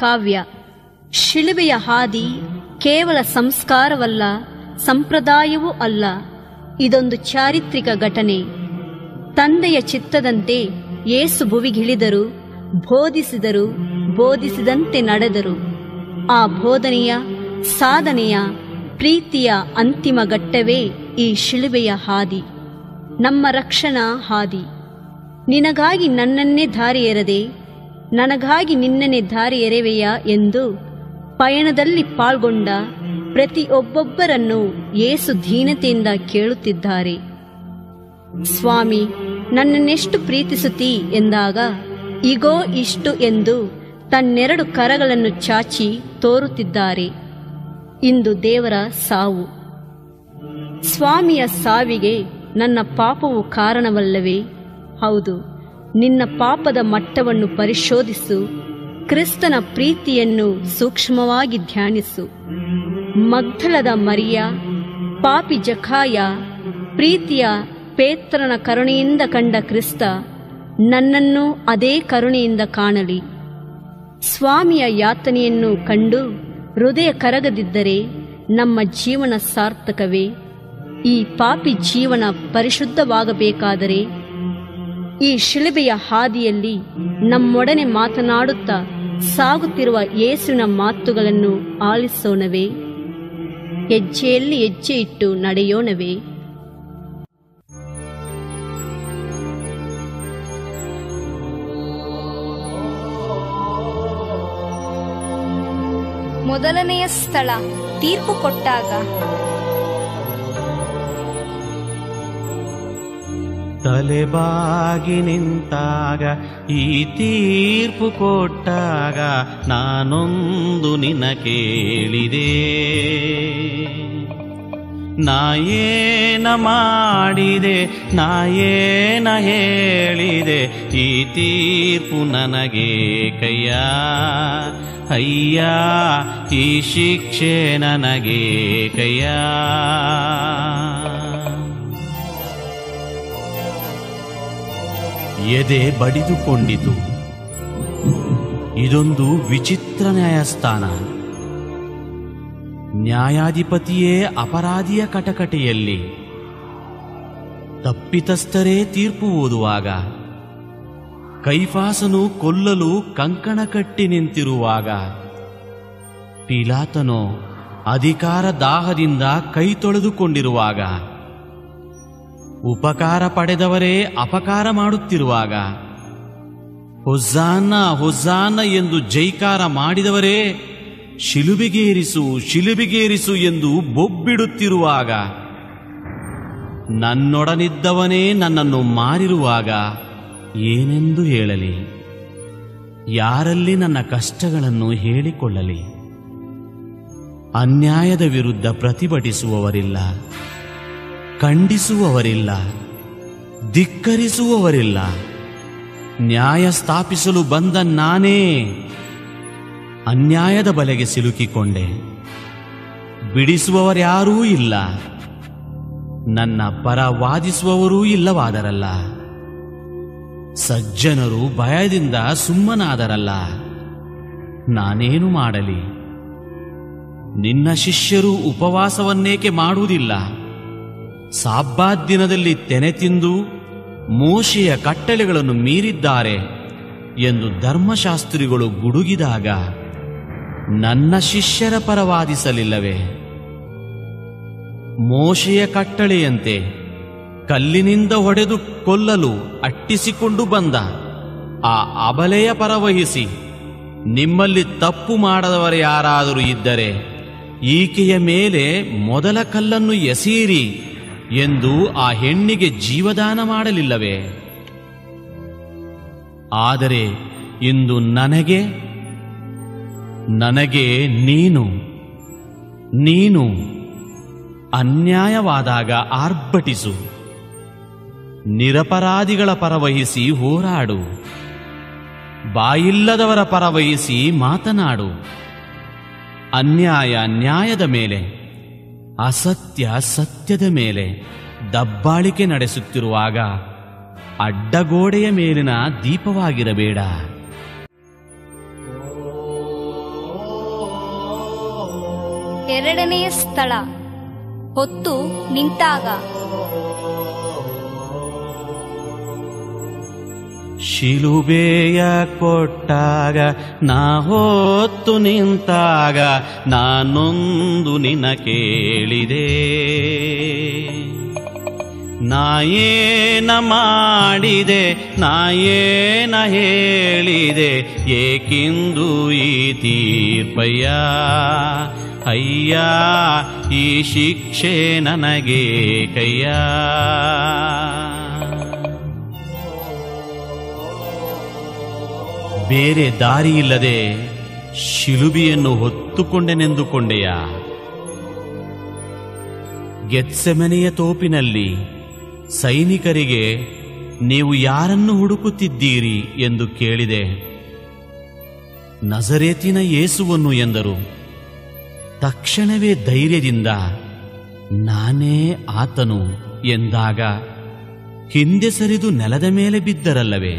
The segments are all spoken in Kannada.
ಕಾವ್ಯ ಶಿಲುಬೆಯ ಹಾದಿ ಕೇವಲ ಸಂಸ್ಕಾರವಲ್ಲ ಸಂಪ್ರದಾಯವೂ ಅಲ್ಲ ಇದೊಂದು ಚಾರಿತ್ರಿಕ ಘಟನೆ ತಂದೆಯ ಚಿತ್ತದಂತೆ ಯೇಸು ಭುವಿಗಿಳಿದರು ಬೋಧಿಸಿದರು ಬೋಧಿಸಿದಂತೆ ನಡೆದರು ಆ ಬೋಧನೆಯ ಸಾಧನೆಯ ಪ್ರೀತಿಯ ಅಂತಿಮ ಘಟ್ಟವೇ ಈ ಶಿಲುಬೆಯ ಹಾದಿ ನಮ್ಮ ರಕ್ಷಣಾ ಹಾದಿ ನಿನಗಾಗಿ ನನ್ನನ್ನೇ ದಾರಿ ಎರೆದೆ ನನಗಾಗಿ ನಿನ್ನನ್ನೇ ದಾರಿ ಎರೆವೆಯ ಎಂದು ಪಯಣದಲ್ಲಿ ಪಾಲ್ಗೊಂಡ ಪ್ರತಿಯೊಬ್ಬೊಬ್ಬರನ್ನು ಯೇಸು ದೀನತೆಯಿಂದ ಕೇಳುತ್ತಿದ್ದಾರೆ ಸ್ವಾಮಿ ನನ್ನನ್ನೆಷ್ಟು ಪ್ರೀತಿಸುತ್ತೀ ಎಂದಾಗ ಇಗೋ ಇಷ್ಟು ಎಂದು ತನ್ನೆರಡು ಕರಗಳನ್ನು ಚಾಚಿ ತೋರುತ್ತಿದ್ದಾರೆ ಇಂದು ದೇವರ ಸಾವು ಸ್ವಾಮಿಯ ಸಾವಿಗೆ ನನ್ನ ಪಾಪವು ಕಾರಣವಲ್ಲವೇ ಹೌದು ನಿನ್ನ ಪಾಪದ ಮಟ್ಟವನ್ನು ಪರಿಶೋಧಿಸು ಕ್ರಿಸ್ತನ ಪ್ರೀತಿಯನ್ನು ಸೂಕ್ಷ್ಮವಾಗಿ ಧ್ಯಾನಿಸು ಮಗ್ದಲದ ಮರಿಯ ಪಾಪಿ ಜಖಾಯ ಪ್ರೀತಿಯ ಪೇತ್ರನ ಕರುಣೆಯಿಂದ ಕಂಡ ಕ್ರಿಸ್ತ ನನ್ನನ್ನು ಅದೇ ಕರುಣೆಯಿಂದ ಕಾಣಲಿ ಸ್ವಾಮಿಯ ಯಾತನೆಯನ್ನು ಕಂಡು ಹೃದಯ ಕರಗದಿದ್ದರೆ ನಮ್ಮ ಜೀವನ ಸಾರ್ಥಕವೇ ಈ ಪಾಪಿ ಜೀವನ ಪರಿಶುದ್ಧವಾಗಬೇಕಾದರೆ ಈ ಶಿಲುಬೆಯ ಹಾದಿಯಲ್ಲಿ ನಮ್ಮೊಡನೆ ಮಾತನಾಡುತ್ತಾ ಸಾಗುತ್ತಿರುವ ಯೇಸುವಿನ ಮಾತುಗಳನ್ನು ಆಲಿಸೋಣವೇ ಹೆಜ್ಜೆಯಲ್ಲಿ ಹೆಜ್ಜೆ ಇಟ್ಟು ನಡೆಯೋಣವೇ ಮೊದಲನೆಯ ಸ್ಥಳ ತೀರ್ಪು ಕೊಟ್ಟಾಗ ತಲೆಬಾಗಿ ನಿಂತಾಗ ಈ ತೀರ್ಪು ಕೊಟ್ಟಾಗ ನಾನೊಂದು ನಿನ ಕೇಳಿದೆ ನಾಯೇನ ಮಾಡಿದೆ ನಾಯೇನ ಹೇಳಿದೆ ಈ ತೀರ್ಪು ನನಗೆ ಕಯ್ಯ ಅಯ್ಯ ಈ ಶಿಕ್ಷೆ ನನಗೆ ಕಯ್ಯ ಎದೆ ಬಡಿದುಕೊಂಡಿತು ಇದೊಂದು ವಿಚಿತ್ರ ನ್ಯಾಯಸ್ಥಾನ ನ್ಯಾಯಾಧಿಪತಿಯೇ ಅಪರಾಧಿಯ ಕಟಕಟೆಯಲ್ಲಿ ತಪ್ಪಿತಸ್ಥರೇ ತೀರ್ಪು ಓದುವಾಗ ಕೈಫಾಸನು ಕೊಲ್ಲಲು ಕಂಕಣ ಕಟ್ಟಿ ನಿಂತಿರುವಾಗ ಪಿಲಾತನೋ ಅಧಿಕಾರ ದಾಹದಿಂದ ಕೈ ತೊಳೆದುಕೊಂಡಿರುವಾಗ ಉಪಕಾರ ಪಡೆದವರೇ ಅಪಕಾರ ಮಾಡುತ್ತಿರುವಾಗ ಹೊಜ್ಜಾನ ಹೊಜ್ಜಾನ ಎಂದು ಜೈಕಾರ ಮಾಡಿದವರೇ ಶಿಲುಬೆಗೇರಿಸು ಶಿಲುಬೆಗೇರಿಸು ಎಂದು ಬೊಬ್ಬಿಡುತ್ತಿರುವಾಗ ನನ್ನೊಡನಿದ್ದವನೇ ನನ್ನನ್ನು ಮಾರಿರುವಾಗ ಏನೆಂದು ಹೇಳಲಿ ಯಾರಲ್ಲಿ ನನ್ನ ಕಷ್ಟಗಳನ್ನು ಹೇಳಿಕೊಳ್ಳಲಿ ಅನ್ಯಾಯದ ವಿರುದ್ಧ ಪ್ರತಿಭಟಿಸುವವರಿಲ್ಲ ಖಂಡಿಸುವವರಿಲ್ಲ ಧಿಕ್ಕರಿಸುವವರಿಲ್ಲ ನ್ಯಾಯ ಸ್ಥಾಪಿಸಲು ಬಂದ ನಾನೇ ಅನ್ಯಾಯದ ಬಲೆಗೆ ಸಿಲುಕಿಕೊಂಡೆ ಬಿಡಿಸುವವರ್ಯಾರೂ ಇಲ್ಲ ನನ್ನ ಪರ ವಾದಿಸುವವರೂ ಇಲ್ಲವಾದರಲ್ಲ ಸಜ್ಜನರು ಭಯದಿಂದ ಸುಮ್ಮನಾದರಲ್ಲ ನಾನೇನು ಮಾಡಲಿ ನಿನ್ನ ಶಿಷ್ಯರು ಉಪವಾಸವನ್ನೇಕೆ ಮಾಡುವುದಿಲ್ಲ ಸಾಬ್ಬಾತ್ ದಿನದಲ್ಲಿ ತೆನೆ ತಿಂದು ಮೋಶೆಯ ಕಟ್ಟಳೆಗಳನ್ನು ಮೀರಿದ್ದಾರೆ ಎಂದು ಧರ್ಮಶಾಸ್ತ್ರಿಗಳು ಗುಡುಗಿದಾಗ ನನ್ನ ಶಿಷ್ಯರ ಪರವಾದಿಸಲಿಲ್ಲವೇ ಮೋಶೆಯ ಕಟ್ಟಳೆಯಂತೆ ಕಲ್ಲಿನಿಂದ ಹೊಡೆದು ಕೊಲ್ಲಲು ಅಟ್ಟಿಸಿಕೊಂಡು ಬಂದ ಆ ಅಬಲೆಯ ಪರವಹಿಸಿ ನಿಮ್ಮಲ್ಲಿ ತಪ್ಪು ಮಾಡದವರು ಯಾರಾದರೂ ಇದ್ದರೆ ಈಕೆಯ ಮೇಲೆ ಮೊದಲ ಕಲ್ಲನ್ನು ಎಸೀರಿ ಎಂದು ಆ ಹೆಣ್ಣಿಗೆ ಜೀವದಾನ ಮಾಡಲಿಲ್ಲವೇ ಆದರೆ ಇಂದು ನನಗೆ ನನಗೆ ನೀನು ನೀನು ಅನ್ಯಾಯವಾದಾಗ ಆರ್ಭಟಿಸು ನಿರಪರಾಧಿಗಳ ಪರವಹಿಸಿ ಹೋರಾಡು ಬಾಯಿಲ್ಲದವರ ಪರವಹಿಸಿ ಮಾತನಾಡು ಅನ್ಯಾಯ ನ್ಯಾಯದ ಮೇಲೆ ಅಸತ್ಯ ಸತ್ಯದ ಮೇಲೆ ದಬ್ಬಾಳಿಕೆ ನಡೆಸುತ್ತಿರುವಾಗ ಅಡ್ಡಗೋಡೆಯ ಮೇಲಿನ ದೀಪವಾಗಿರಬೇಡ ಎರಡನೆಯ ಸ್ಥಳ ಹೊತ್ತು ನಿಂತಾಗ ಶಿಲುಬೆಯ ಕೊಟ್ಟಾಗ ನಾ ಹೊತ್ತು ನಿಂತಾಗ ನಾನೊಂದು ನಿನ ಕೇಳಿದೆ ನಾಯೇನ ಮಾಡಿದೆ ನಾಯೇನ ಹೇಳಿದೆ ಏಕಿಂದು ಈ ತೀರ್ಪಯ್ಯ ಅಯ್ಯ ಈ ಶಿಕ್ಷೆ ನನಗೆ ಕಯ್ಯ ಬೇರೆ ದಾರಿಯಿಲ್ಲದೆ ಶಿಲುಬಿಯನ್ನು ಹೊತ್ತುಕೊಂಡೆನೆಂದುಕೊಂಡೆಯ ಗೆತ್ಸೆಮನೆಯ ತೋಪಿನಲ್ಲಿ ಸೈನಿಕರಿಗೆ ನೀವು ಯಾರನ್ನು ಹುಡುಕುತ್ತಿದ್ದೀರಿ ಎಂದು ಕೇಳಿದೆ ನಜರೇತಿನ ಯೇಸುವನ್ನು ಎಂದರು ತಕ್ಷಣವೇ ಧೈರ್ಯದಿಂದ ನಾನೇ ಆತನು ಎಂದಾಗ ಹಿಂದೆ ಸರಿದು ನೆಲದ ಮೇಲೆ ಬಿದ್ದರಲ್ಲವೇ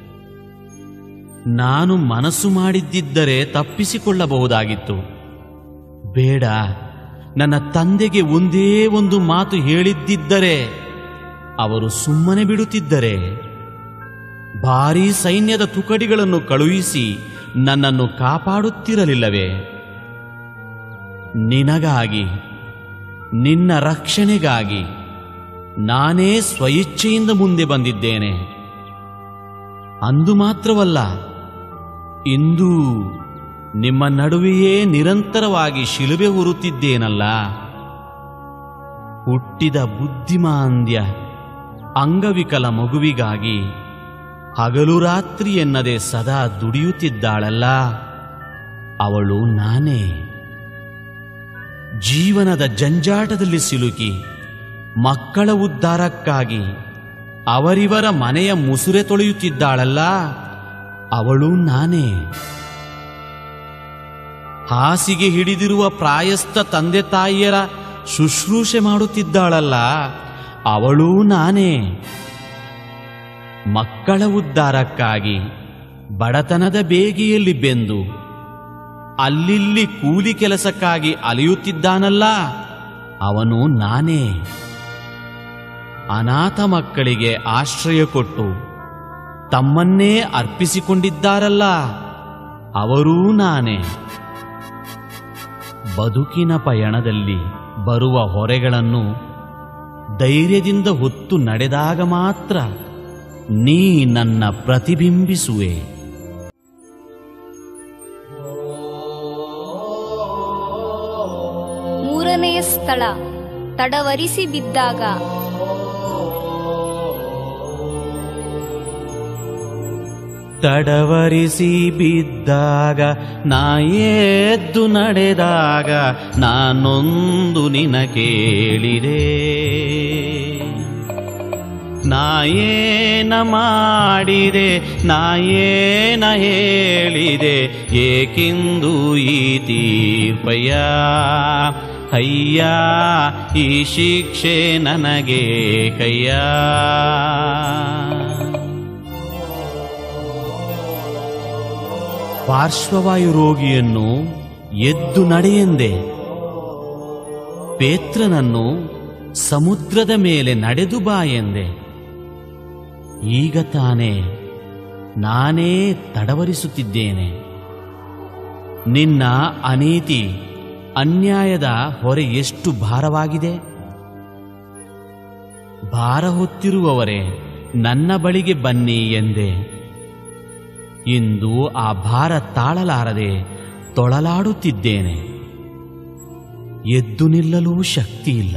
ನಾನು ಮನಸ್ಸು ಮಾಡಿದ್ದಿದ್ದರೆ ತಪ್ಪಿಸಿಕೊಳ್ಳಬಹುದಾಗಿತ್ತು ಬೇಡ ನನ್ನ ತಂದೆಗೆ ಒಂದೇ ಒಂದು ಮಾತು ಹೇಳಿದ್ದಿದ್ದರೆ ಅವರು ಸುಮ್ಮನೆ ಬಿಡುತ್ತಿದ್ದರೆ ಭಾರೀ ಸೈನ್ಯದ ತುಕಡಿಗಳನ್ನು ಕಳುಹಿಸಿ ನನ್ನನ್ನು ಕಾಪಾಡುತ್ತಿರಲಿಲ್ಲವೇ ನಿನಗಾಗಿ ನಿನ್ನ ರಕ್ಷಣೆಗಾಗಿ ನಾನೇ ಸ್ವಇಚ್ಛೆಯಿಂದ ಮುಂದೆ ಬಂದಿದ್ದೇನೆ ಅಂದು ಮಾತ್ರವಲ್ಲ ಇಂದು ನಿಮ್ಮ ನಡುವೆಯೇ ನಿರಂತರವಾಗಿ ಶಿಲುಬೆ ಹೊರುತ್ತಿದ್ದೇನಲ್ಲ ಹುಟ್ಟಿದ ಬುದ್ಧಿಮಾಂದ್ಯ ಅಂಗವಿಕಲ ಮಗುವಿಗಾಗಿ ಹಗಲು ರಾತ್ರಿ ಎನ್ನದೆ ಸದಾ ದುಡಿಯುತ್ತಿದ್ದಾಳಲ್ಲ ಅವಳು ನಾನೇ ಜೀವನದ ಜಂಜಾಟದಲ್ಲಿ ಸಿಲುಕಿ ಮಕ್ಕಳ ಉದ್ಧಾರಕ್ಕಾಗಿ ಅವರಿವರ ಮನೆಯ ಮುಸುರೆ ತೊಳೆಯುತ್ತಿದ್ದಾಳಲ್ಲ ಅವಳು ನಾನೇ ಹಾಸಿಗೆ ಹಿಡಿದಿರುವ ಪ್ರಾಯಸ್ಥ ತಂದೆ ತಾಯಿಯರ ಶುಶ್ರೂಷೆ ಮಾಡುತ್ತಿದ್ದಾಳಲ್ಲ ಅವಳೂ ನಾನೇ ಮಕ್ಕಳ ಉದ್ಧಾರಕ್ಕಾಗಿ ಬಡತನದ ಬೇಗೆಯಲ್ಲಿ ಬೆಂದು ಅಲ್ಲಿಲ್ಲಿ ಕೂಲಿ ಕೆಲಸಕ್ಕಾಗಿ ಅಲೆಯುತ್ತಿದ್ದಾನಲ್ಲ ಅವನು ನಾನೇ ಅನಾಥ ಮಕ್ಕಳಿಗೆ ಆಶ್ರಯ ಕೊಟ್ಟು ತಮ್ಮನ್ನೇ ಅರ್ಪಿಸಿಕೊಂಡಿದ್ದಾರಲ್ಲ ಅವರೂ ನಾನೇ ಬದುಕಿನ ಪಯಣದಲ್ಲಿ ಬರುವ ಹೊರೆಗಳನ್ನು ಧೈರ್ಯದಿಂದ ಹೊತ್ತು ನಡೆದಾಗ ಮಾತ್ರ ನೀ ನನ್ನ ಪ್ರತಿಬಿಂಬಿಸುವೆ ಮೂರನೆಯ ಸ್ಥಳ ತಡವರಿಸಿ ಬಿದ್ದಾಗ ತಡವರಿಸಿ ಬಿದ್ದಾಗ ನಾ ಎದ್ದು ನಡೆದಾಗ ನಾನೊಂದು ನಿನ ಕೇಳಿದೆ ನಾಯೇನ ಮಾಡಿದೆ ನಾಯೇನ ಹೇಳಿದೆ ಏಕಿಂದು ಈ ತೀರ್ಪಯ್ಯ ಅಯ್ಯ ಈ ಶಿಕ್ಷೆ ನನಗೆ ಕಯ್ಯ ಪಾರ್ಶ್ವವಾಯು ರೋಗಿಯನ್ನು ಎದ್ದು ನಡೆಯೆಂದೆ ಪೇತ್ರನನ್ನು ಸಮುದ್ರದ ಮೇಲೆ ನಡೆದು ಬಾ ಎಂದೆ ಈಗ ತಾನೇ ನಾನೇ ತಡವರಿಸುತ್ತಿದ್ದೇನೆ ನಿನ್ನ ಅನೀತಿ ಅನ್ಯಾಯದ ಹೊರೆ ಎಷ್ಟು ಭಾರವಾಗಿದೆ ಭಾರ ಹೊತ್ತಿರುವವರೇ ನನ್ನ ಬಳಿಗೆ ಬನ್ನಿ ಎಂದೆ ಇಂದು ಆ ಭಾರ ತಾಳಲಾರದೆ ತೊಳಲಾಡುತ್ತಿದ್ದೇನೆ ಎದ್ದು ನಿಲ್ಲಲೂ ಶಕ್ತಿಯಿಲ್ಲ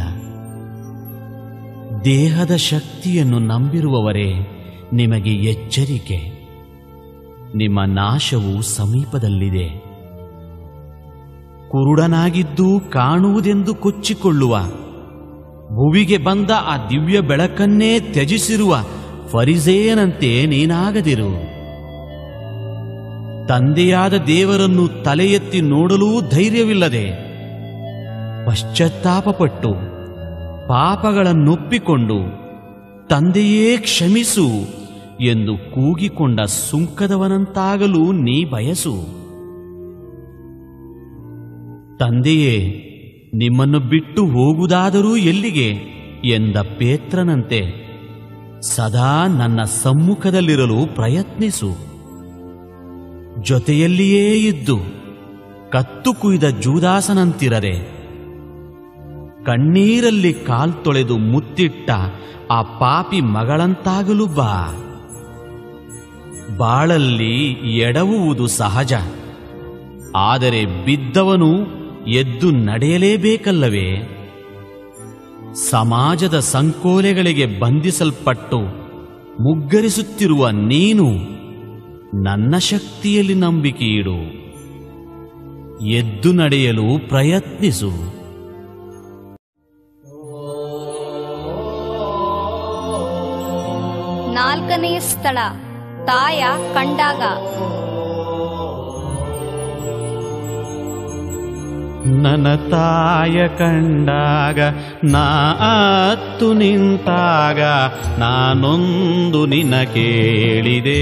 ದೇಹದ ಶಕ್ತಿಯನ್ನು ನಂಬಿರುವವರೇ ನಿಮಗೆ ಎಚ್ಚರಿಕೆ ನಿಮ್ಮ ನಾಶವು ಸಮೀಪದಲ್ಲಿದೆ ಕುರುಡನಾಗಿದ್ದು ಕಾಣುವುದೆಂದು ಕೊಚ್ಚಿಕೊಳ್ಳುವ ಭುವಿಗೆ ಬಂದ ಆ ದಿವ್ಯ ಬೆಳಕನ್ನೇ ತ್ಯಜಿಸಿರುವ ಫರಿಸೇಯನಂತೆ ನೀನಾಗದಿರು ತಂದೆಯಾದ ದೇವರನ್ನು ತಲೆ ಎತ್ತಿ ನೋಡಲೂ ಧೈರ್ಯವಿಲ್ಲದೆ ಪಶ್ಚಾತ್ತಾಪಪಟ್ಟು ಪಾಪಗಳನ್ನೊಪ್ಪಿಕೊಂಡು ತಂದೆಯೇ ಕ್ಷಮಿಸು ಎಂದು ಕೂಗಿಕೊಂಡ ಸುಂಕದವನಂತಾಗಲು ನೀ ಬಯಸು ತಂದೆಯೇ ನಿಮ್ಮನ್ನು ಬಿಟ್ಟು ಹೋಗುವುದಾದರೂ ಎಲ್ಲಿಗೆ ಎಂದ ಪೇತ್ರನಂತೆ ಸದಾ ನನ್ನ ಸಮ್ಮುಖದಲ್ಲಿರಲು ಪ್ರಯತ್ನಿಸು ಜೊತೆಯಲ್ಲಿಯೇ ಇದ್ದು ಕತ್ತು ಕುಯ್ದ ಜೂದಾಸನಂತಿರದೆ ಕಣ್ಣೀರಲ್ಲಿ ಕಾಲ್ತೊಳೆದು ಮುತ್ತಿಟ್ಟ ಆ ಪಾಪಿ ಮಗಳಂತಾಗಲು ಬಾ ಬಾಳಲ್ಲಿ ಎಡವುವುದು ಸಹಜ ಆದರೆ ಬಿದ್ದವನು ಎದ್ದು ನಡೆಯಲೇಬೇಕಲ್ಲವೇ ಸಮಾಜದ ಸಂಕೋಲೆಗಳಿಗೆ ಬಂಧಿಸಲ್ಪಟ್ಟು ಮುಗ್ಗರಿಸುತ್ತಿರುವ ನೀನು ನನ್ನ ಶಕ್ತಿಯಲ್ಲಿ ನಂಬಿಕೆಯಿಡು ಎದ್ದು ನಡೆಯಲು ಪ್ರಯತ್ನಿಸು ನಾಲ್ಕನೆಯ ಸ್ಥಳ ತಾಯ ಕಂಡಾಗ ನನ್ನ ತಾಯ ಕಂಡಾಗ ನಾ ಅತ್ತು ನಿಂತಾಗ ನಾನೊಂದು ನಿನ ಕೇಳಿದೆ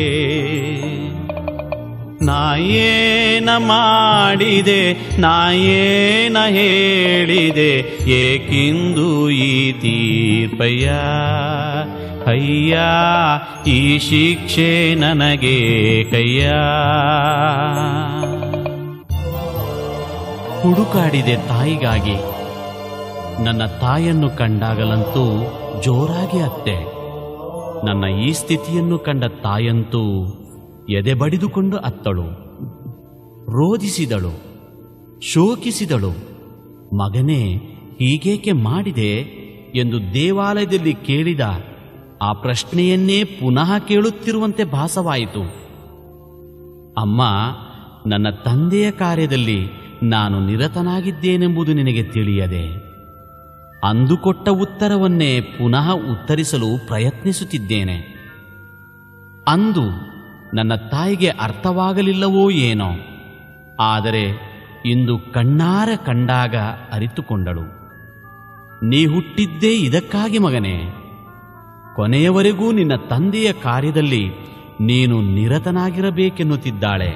ನಾ ಏನ ಮಾಡಿದೆ ನಾ ಏನ ಹೇಳಿದೆ ಏಕಿಂದು ಈ ತೀರ್ಪಯ್ಯ ಅಯ್ಯ ಈ ಶಿಕ್ಷೆ ನನಗೆ ಕಯ್ಯ ಹುಡುಕಾಡಿದೆ ತಾಯಿಗಾಗಿ ನನ್ನ ತಾಯನ್ನು ಕಂಡಾಗಲಂತೂ ಜೋರಾಗಿ ಅತ್ತೆ ನನ್ನ ಈ ಸ್ಥಿತಿಯನ್ನು ಕಂಡ ತಾಯಂತೂ ಎದೆ ಬಡಿದುಕೊಂಡು ಅತ್ತಳು ರೋಧಿಸಿದಳು ಶೋಕಿಸಿದಳು ಮಗನೇ ಹೀಗೇಕೆ ಮಾಡಿದೆ ಎಂದು ದೇವಾಲಯದಲ್ಲಿ ಕೇಳಿದ ಆ ಪ್ರಶ್ನೆಯನ್ನೇ ಪುನಃ ಕೇಳುತ್ತಿರುವಂತೆ ಭಾಸವಾಯಿತು ಅಮ್ಮ ನನ್ನ ತಂದೆಯ ಕಾರ್ಯದಲ್ಲಿ ನಾನು ನಿರತನಾಗಿದ್ದೇನೆಂಬುದು ನಿನಗೆ ತಿಳಿಯದೆ ಅಂದುಕೊಟ್ಟ ಉತ್ತರವನ್ನೇ ಪುನಃ ಉತ್ತರಿಸಲು ಪ್ರಯತ್ನಿಸುತ್ತಿದ್ದೇನೆ ಅಂದು ನನ್ನ ತಾಯಿಗೆ ಅರ್ಥವಾಗಲಿಲ್ಲವೋ ಏನೋ ಆದರೆ ಇಂದು ಕಣ್ಣಾರ ಕಂಡಾಗ ಅರಿತುಕೊಂಡಳು ನೀ ಹುಟ್ಟಿದ್ದೇ ಇದಕ್ಕಾಗಿ ಮಗನೇ ಕೊನೆಯವರೆಗೂ ನಿನ್ನ ತಂದೆಯ ಕಾರ್ಯದಲ್ಲಿ ನೀನು ನಿರತನಾಗಿರಬೇಕೆನ್ನುತ್ತಿದ್ದಾಳೆ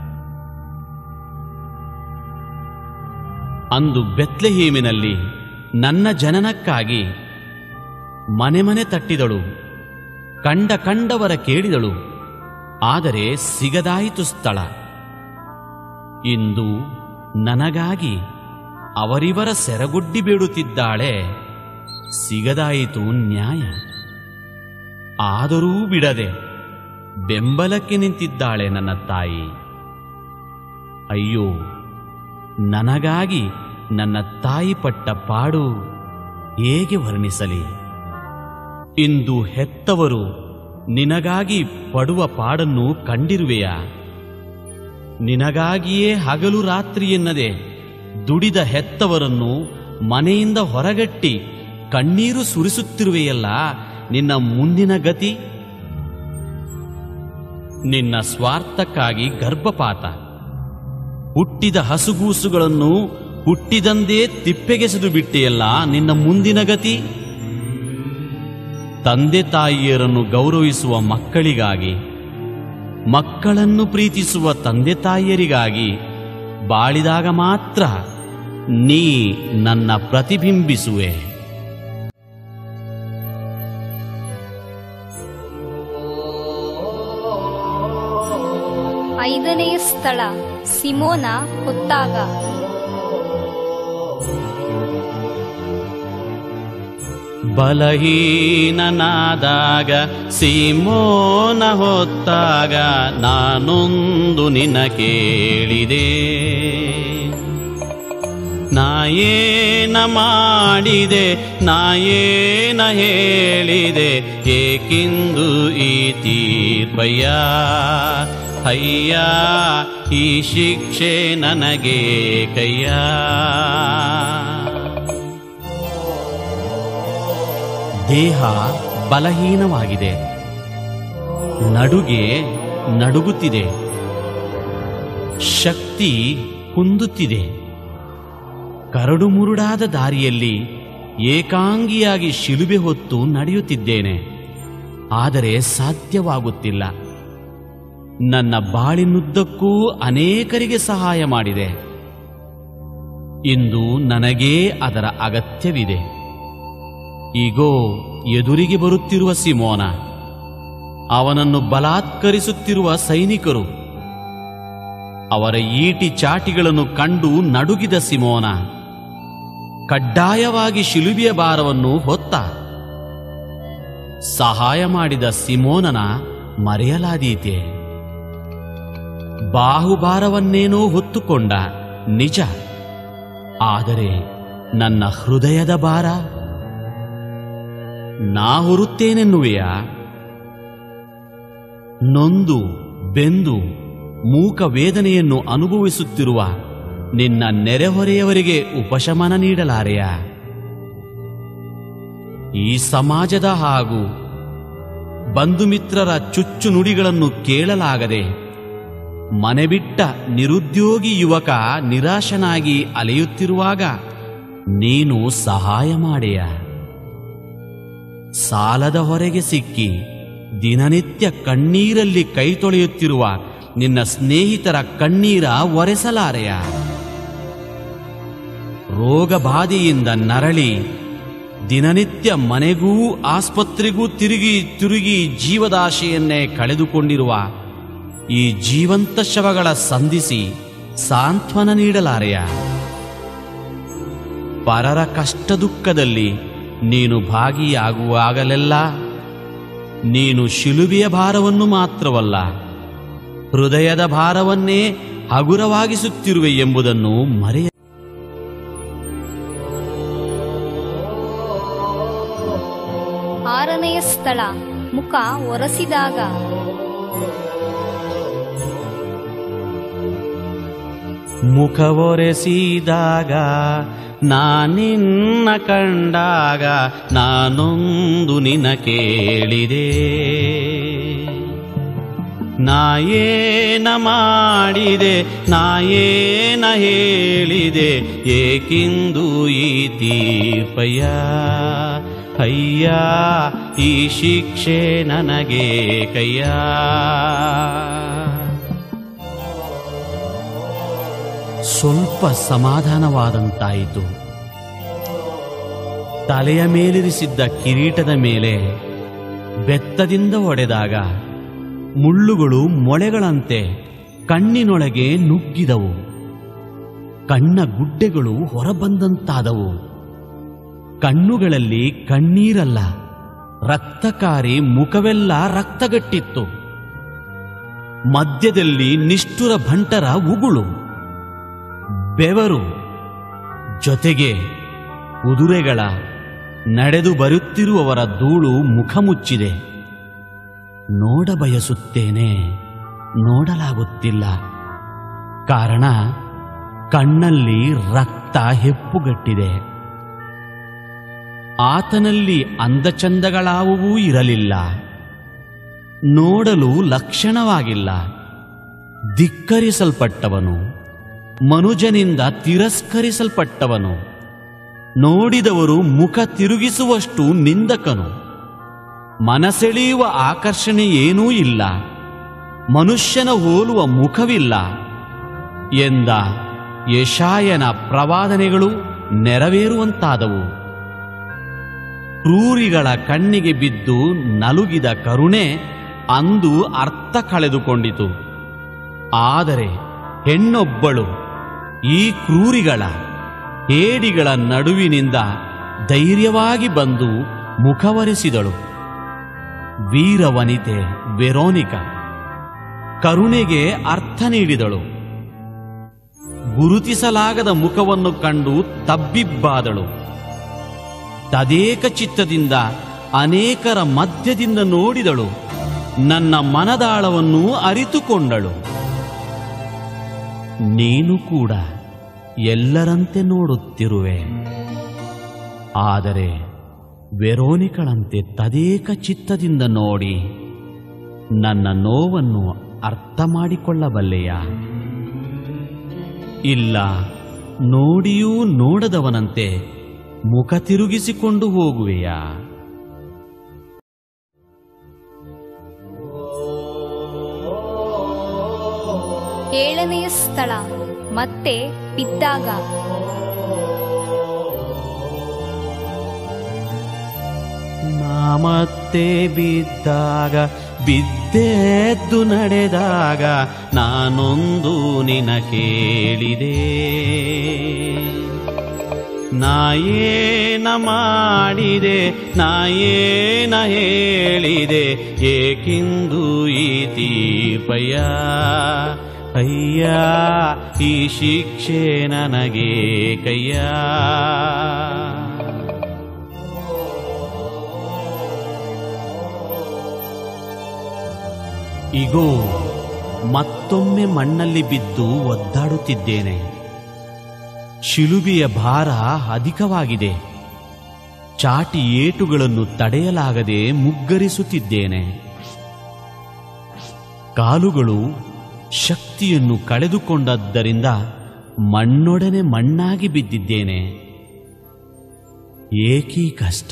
ಅಂದು ಬೆತ್ಲೆಹೀಮಿನಲ್ಲಿ ನನ್ನ ಜನನಕ್ಕಾಗಿ ಮನೆ ಮನೆ ತಟ್ಟಿದಳು ಕಂಡ ಕಂಡವರ ಕೇಳಿದಳು ಆದರೆ ಸಿಗದಾಯಿತು ಸ್ಥಳ ಇಂದು ನನಗಾಗಿ ಅವರಿವರ ಸೆರಗುಡ್ಡಿ ಬೇಡುತ್ತಿದ್ದಾಳೆ ಸಿಗದಾಯಿತು ನ್ಯಾಯ ಆದರೂ ಬಿಡದೆ ಬೆಂಬಲಕ್ಕೆ ನಿಂತಿದ್ದಾಳೆ ನನ್ನ ತಾಯಿ ಅಯ್ಯೋ ನನಗಾಗಿ ನನ್ನ ತಾಯಿ ಪಟ್ಟ ಪಾಡು ಹೇಗೆ ವರ್ಣಿಸಲಿ ಇಂದು ಹೆತ್ತವರು ನಿನಗಾಗಿ ಪಡುವ ಪಾಡನ್ನು ಕಂಡಿರುವೆಯಾ ನಿನಗಾಗಿಯೇ ಹಗಲು ರಾತ್ರಿ ಎನ್ನದೆ ದುಡಿದ ಹೆತ್ತವರನ್ನು ಮನೆಯಿಂದ ಹೊರಗಟ್ಟಿ ಕಣ್ಣೀರು ಸುರಿಸುತ್ತಿರುವೆಯಲ್ಲ ನಿನ್ನ ಮುಂದಿನ ಗತಿ ನಿನ್ನ ಸ್ವಾರ್ಥಕ್ಕಾಗಿ ಗರ್ಭಪಾತ ಹುಟ್ಟಿದ ಹಸುಗೂಸುಗಳನ್ನು ಹುಟ್ಟಿದಂದೇ ತಿಪ್ಪೆಗೆಸೆದು ಬಿಟ್ಟೆಯಲ್ಲ ನಿನ್ನ ಮುಂದಿನ ಗತಿ ತಂದೆ ತಾಯಿಯರನ್ನು ಗೌರವಿಸುವ ಮಕ್ಕಳಿಗಾಗಿ ಮಕ್ಕಳನ್ನು ಪ್ರೀತಿಸುವ ತಂದೆ ತಾಯಿಯರಿಗಾಗಿ ಬಾಳಿದಾಗ ಮಾತ್ರ ನೀ ನನ್ನ ಪ್ರತಿಬಿಂಬಿಸುವೆ ಐದನೆಯ ಸ್ಥಳ ಸಿಮೋನ ಹೊತ್ತಾಗ ಬಲಹೀನನಾದಾಗ ಸೀಮೋನ ಹೊತ್ತಾಗ ನಾನೊಂದು ನಿನ ಕೇಳಿದೆ ನಾಯೇನ ಮಾಡಿದೆ ನಾಯೇನ ಹೇಳಿದೆ ಏಕಿಂದು ಈ ತೀರ್ಪಯ್ಯ ಅಯ್ಯ ಈ ಶಿಕ್ಷೆ ನನಗೆ ಕಯ್ಯ ದೇಹ ಬಲಹೀನವಾಗಿದೆ ನಡುಗೆ ನಡುಗುತ್ತಿದೆ ಶಕ್ತಿ ಕುಂದುತ್ತಿದೆ ಕರಡು ಮುರುಡಾದ ದಾರಿಯಲ್ಲಿ ಏಕಾಂಗಿಯಾಗಿ ಶಿಲುಬೆ ಹೊತ್ತು ನಡೆಯುತ್ತಿದ್ದೇನೆ ಆದರೆ ಸಾಧ್ಯವಾಗುತ್ತಿಲ್ಲ ನನ್ನ ಬಾಳಿನುದ್ದಕ್ಕೂ ಅನೇಕರಿಗೆ ಸಹಾಯ ಮಾಡಿದೆ ಇಂದು ನನಗೇ ಅದರ ಅಗತ್ಯವಿದೆ ಈಗೋ ಎದುರಿಗೆ ಬರುತ್ತಿರುವ ಸಿಮೋನ ಅವನನ್ನು ಬಲಾತ್ಕರಿಸುತ್ತಿರುವ ಸೈನಿಕರು ಅವರ ಈಟಿ ಚಾಟಿಗಳನ್ನು ಕಂಡು ನಡುಗಿದ ಸಿಮೋನ ಕಡ್ಡಾಯವಾಗಿ ಶಿಲುಬೆಯ ಭಾರವನ್ನು ಹೊತ್ತ ಸಹಾಯ ಮಾಡಿದ ಸಿಮೋನನ ಮರೆಯಲಾದೀತೆ ಬಾಹುಭಾರವನ್ನೇನೋ ಹೊತ್ತುಕೊಂಡ ನಿಜ ಆದರೆ ನನ್ನ ಹೃದಯದ ಭಾರ ನಾ ಹೊರುತ್ತೇನೆನ್ನುವೆಯ ನೊಂದು ಬೆಂದು ಮೂಕ ವೇದನೆಯನ್ನು ಅನುಭವಿಸುತ್ತಿರುವ ನಿನ್ನ ನೆರೆಹೊರೆಯವರಿಗೆ ಉಪಶಮನ ನೀಡಲಾರೆಯ ಈ ಸಮಾಜದ ಹಾಗೂ ಬಂಧುಮಿತ್ರರ ಚುಚ್ಚು ನುಡಿಗಳನ್ನು ಕೇಳಲಾಗದೆ ಮನೆ ಬಿಟ್ಟ ನಿರುದ್ಯೋಗಿ ಯುವಕ ನಿರಾಶನಾಗಿ ಅಲೆಯುತ್ತಿರುವಾಗ ನೀನು ಸಹಾಯ ಮಾಡೆಯ ಸಾಲದ ಹೊರೆಗೆ ಸಿಕ್ಕಿ ದಿನನಿತ್ಯ ಕಣ್ಣೀರಲ್ಲಿ ಕೈ ತೊಳೆಯುತ್ತಿರುವ ನಿನ್ನ ಸ್ನೇಹಿತರ ಕಣ್ಣೀರ ಒರೆಸಲಾರೆಯ ರೋಗಬಾಧೆಯಿಂದ ನರಳಿ ದಿನನಿತ್ಯ ಮನೆಗೂ ಆಸ್ಪತ್ರೆಗೂ ತಿರುಗಿ ತಿರುಗಿ ಜೀವದಾಶೆಯನ್ನೇ ಕಳೆದುಕೊಂಡಿರುವ ಈ ಜೀವಂತ ಶವಗಳ ಸಂಧಿಸಿ ಸಾಂತ್ವನ ನೀಡಲಾರೆಯ ಪರರ ಕಷ್ಟ ದುಃಖದಲ್ಲಿ ನೀನು ಭಾಗಿಯಾಗುವಾಗಲೆಲ್ಲ ನೀನು ಶಿಲುಬೆಯ ಭಾರವನ್ನು ಮಾತ್ರವಲ್ಲ ಹೃದಯದ ಭಾರವನ್ನೇ ಹಗುರವಾಗಿಸುತ್ತಿರುವೆ ಎಂಬುದನ್ನು ಮರೆಯ ಆರನೆಯ ಸ್ಥಳ ಮುಖ ಒರೆಸಿದಾಗ ಮುಖವೊರೆಸಿದಾಗ ನಾನಿನ್ನ ಕಂಡಾಗ ನಾನೊಂದು ನಿನ ಕೇಳಿದೆ ನಾಯೇನ ಮಾಡಿದೆ ನಾಯೇನ ಹೇಳಿದೆ ಏಕಿಂದು ಈ ತೀರ್ಪಯ್ಯ ಅಯ್ಯ ಈ ಶಿಕ್ಷೆ ನನಗೆ ಕಯ್ಯ ಸ್ವಲ್ಪ ಸಮಾಧಾನವಾದಂತಾಯಿತು ತಲೆಯ ಮೇಲಿರಿಸಿದ್ದ ಕಿರೀಟದ ಮೇಲೆ ಬೆತ್ತದಿಂದ ಒಡೆದಾಗ ಮುಳ್ಳುಗಳು ಮೊಳೆಗಳಂತೆ ಕಣ್ಣಿನೊಳಗೆ ನುಗ್ಗಿದವು ಕಣ್ಣ ಗುಡ್ಡೆಗಳು ಹೊರಬಂದಂತಾದವು ಕಣ್ಣುಗಳಲ್ಲಿ ಕಣ್ಣೀರಲ್ಲ ರಕ್ತಕಾರಿ ಮುಖವೆಲ್ಲ ರಕ್ತಗಟ್ಟಿತ್ತು ಮಧ್ಯದಲ್ಲಿ ನಿಷ್ಠುರ ಭಂಟರ ಉಗುಳು ಬೆವರು ಜೊತೆಗೆ ಕುದುರೆಗಳ ನಡೆದು ಬರುತ್ತಿರುವವರ ಧೂಳು ಮುಖ ಮುಚ್ಚಿದೆ ನೋಡ ಬಯಸುತ್ತೇನೆ ನೋಡಲಾಗುತ್ತಿಲ್ಲ ಕಾರಣ ಕಣ್ಣಲ್ಲಿ ರಕ್ತ ಹೆಪ್ಪುಗಟ್ಟಿದೆ ಆತನಲ್ಲಿ ಅಂದಚಂದಗಳಾವುವೂ ಇರಲಿಲ್ಲ ನೋಡಲು ಲಕ್ಷಣವಾಗಿಲ್ಲ ಧಿಕ್ಕರಿಸಲ್ಪಟ್ಟವನು ಮನುಜನಿಂದ ತಿರಸ್ಕರಿಸಲ್ಪಟ್ಟವನು ನೋಡಿದವರು ಮುಖ ತಿರುಗಿಸುವಷ್ಟು ನಿಂದಕನು ಮನಸೆಳೆಯುವ ಆಕರ್ಷಣೆ ಏನೂ ಇಲ್ಲ ಮನುಷ್ಯನ ಹೋಲುವ ಮುಖವಿಲ್ಲ ಎಂದ ಯಶಾಯನ ಪ್ರವಾದನೆಗಳು ನೆರವೇರುವಂತಾದವು ಕ್ರೂರಿಗಳ ಕಣ್ಣಿಗೆ ಬಿದ್ದು ನಲುಗಿದ ಕರುಣೆ ಅಂದು ಅರ್ಥ ಕಳೆದುಕೊಂಡಿತು ಆದರೆ ಹೆಣ್ಣೊಬ್ಬಳು ಈ ಕ್ರೂರಿಗಳ ಹೇಡಿಗಳ ನಡುವಿನಿಂದ ಧೈರ್ಯವಾಗಿ ಬಂದು ಮುಖವರೆಸಿದಳು ವೀರವನಿತೆ ವೆರೋನಿಕ ಕರುಣೆಗೆ ಅರ್ಥ ನೀಡಿದಳು ಗುರುತಿಸಲಾಗದ ಮುಖವನ್ನು ಕಂಡು ತಬ್ಬಿಬ್ಬಾದಳು ತದೇಕ ಚಿತ್ತದಿಂದ ಅನೇಕರ ಮಧ್ಯದಿಂದ ನೋಡಿದಳು ನನ್ನ ಮನದಾಳವನ್ನು ಅರಿತುಕೊಂಡಳು ನೀನು ಕೂಡ ಎಲ್ಲರಂತೆ ನೋಡುತ್ತಿರುವೆ ಆದರೆ ವೆರೋನಿಕಳಂತೆ ತದೇಕ ಚಿತ್ತದಿಂದ ನೋಡಿ ನನ್ನ ನೋವನ್ನು ಅರ್ಥ ಮಾಡಿಕೊಳ್ಳಬಲ್ಲೆಯ ಇಲ್ಲ ನೋಡಿಯೂ ನೋಡದವನಂತೆ ಮುಖ ತಿರುಗಿಸಿಕೊಂಡು ಹೋಗುವೆಯಾ ಏಳನೆಯ ಸ್ಥಳ ಮತ್ತೆ ಬಿದ್ದಾಗ ನಾ ಮತ್ತೆ ಬಿದ್ದಾಗ ಬಿದ್ದೆದ್ದು ನಡೆದಾಗ ನಾನೊಂದು ನಿನ ಕೇಳಿದೆ ನಾಯೇನ ಮಾಡಿದೆ ನಾಯೇನ ಹೇಳಿದೆ ಏಕೆಂದು ಈ ತೀರ್ಪಯ್ಯ ಅಯ್ಯ ಈ ಶಿಕ್ಷೆ ನನಗೆ ಕಯ್ಯ ಇಗೋ ಮತ್ತೊಮ್ಮೆ ಮಣ್ಣಲ್ಲಿ ಬಿದ್ದು ಒದ್ದಾಡುತ್ತಿದ್ದೇನೆ ಶಿಲುಬೆಯ ಭಾರ ಅಧಿಕವಾಗಿದೆ ಚಾಟಿ ಏಟುಗಳನ್ನು ತಡೆಯಲಾಗದೆ ಮುಗ್ಗರಿಸುತ್ತಿದ್ದೇನೆ ಕಾಲುಗಳು ಶಕ್ತಿಯನ್ನು ಕಳೆದುಕೊಂಡದ್ದರಿಂದ ಮಣ್ಣೊಡನೆ ಮಣ್ಣಾಗಿ ಬಿದ್ದಿದ್ದೇನೆ ಏಕೀ ಕಷ್ಟ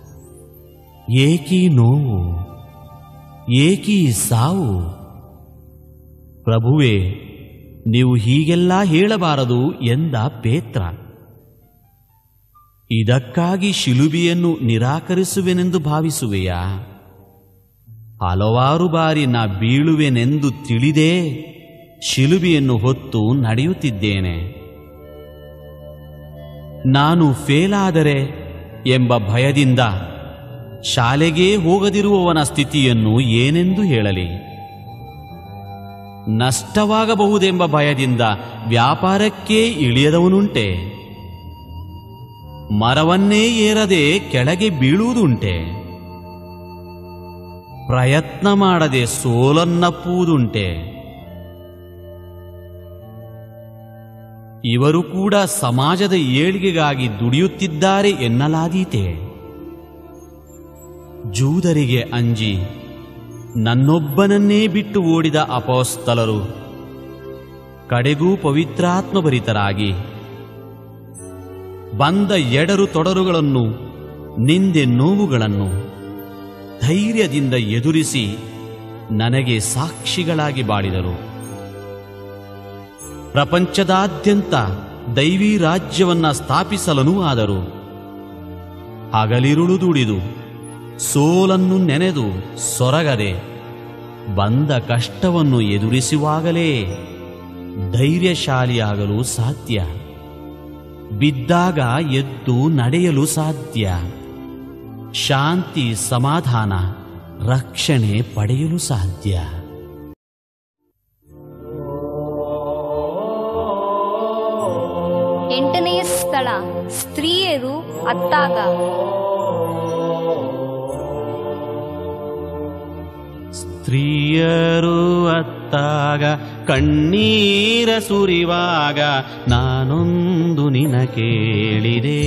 ಏಕೀ ನೋವು ಏಕೀ ಸಾವು ಪ್ರಭುವೇ ನೀವು ಹೀಗೆಲ್ಲ ಹೇಳಬಾರದು ಎಂದ ಪೇತ್ರ ಇದಕ್ಕಾಗಿ ಶಿಲುಬೆಯನ್ನು ನಿರಾಕರಿಸುವೆನೆಂದು ಭಾವಿಸುವೆಯಾ ಹಲವಾರು ಬಾರಿ ನಾ ಬೀಳುವೆನೆಂದು ತಿಳಿದೇ ಶಿಲುಬೆಯನ್ನು ಹೊತ್ತು ನಡೆಯುತ್ತಿದ್ದೇನೆ ನಾನು ಫೇಲಾದರೆ ಎಂಬ ಭಯದಿಂದ ಶಾಲೆಗೇ ಹೋಗದಿರುವವನ ಸ್ಥಿತಿಯನ್ನು ಏನೆಂದು ಹೇಳಲಿ ನಷ್ಟವಾಗಬಹುದೆಂಬ ಭಯದಿಂದ ವ್ಯಾಪಾರಕ್ಕೇ ಇಳಿಯದವನುಂಟೆ ಮರವನ್ನೇ ಏರದೆ ಕೆಳಗೆ ಬೀಳುವುದುಂಟೆ ಪ್ರಯತ್ನ ಮಾಡದೆ ಸೋಲನ್ನಪ್ಪುವುದುಂಟೆ ಇವರು ಕೂಡ ಸಮಾಜದ ಏಳಿಗೆಗಾಗಿ ದುಡಿಯುತ್ತಿದ್ದಾರೆ ಎನ್ನಲಾದೀತೆ ಜೂದರಿಗೆ ಅಂಜಿ ನನ್ನೊಬ್ಬನನ್ನೇ ಬಿಟ್ಟು ಓಡಿದ ಅಪೋಸ್ತಲರು ಕಡೆಗೂ ಪವಿತ್ರಾತ್ಮಭರಿತರಾಗಿ ಬಂದ ಎಡರು ತೊಡರುಗಳನ್ನು ನಿಂದೆ ನೋವುಗಳನ್ನು ಧೈರ್ಯದಿಂದ ಎದುರಿಸಿ ನನಗೆ ಸಾಕ್ಷಿಗಳಾಗಿ ಬಾಳಿದರು ಪ್ರಪಂಚದಾದ್ಯಂತ ದೈವೀ ರಾಜ್ಯವನ್ನ ಸ್ಥಾಪಿಸಲನೂ ಆದರು ಹಗಲಿರುಳು ದುಡಿದು ಸೋಲನ್ನು ನೆನೆದು ಸೊರಗದೆ ಬಂದ ಕಷ್ಟವನ್ನು ಎದುರಿಸುವಾಗಲೇ ಧೈರ್ಯಶಾಲಿಯಾಗಲು ಸಾಧ್ಯ ಬಿದ್ದಾಗ ಎದ್ದು ನಡೆಯಲು ಸಾಧ್ಯ ಶಾಂತಿ ಸಮಾಧಾನ ರಕ್ಷಣೆ ಪಡೆಯಲು ಸಾಧ್ಯ ಎಂಟನೆಯ ಸ್ಥಳ ಸ್ತ್ರೀಯರು ಅತ್ತಾಗ ಸ್ತ್ರೀಯರು ಅತ್ತಾಗ ಕಣ್ಣೀರ ಸುರಿವಾಗ ನಾನೊಂದು ನಿನ ಕೇಳಿದೆ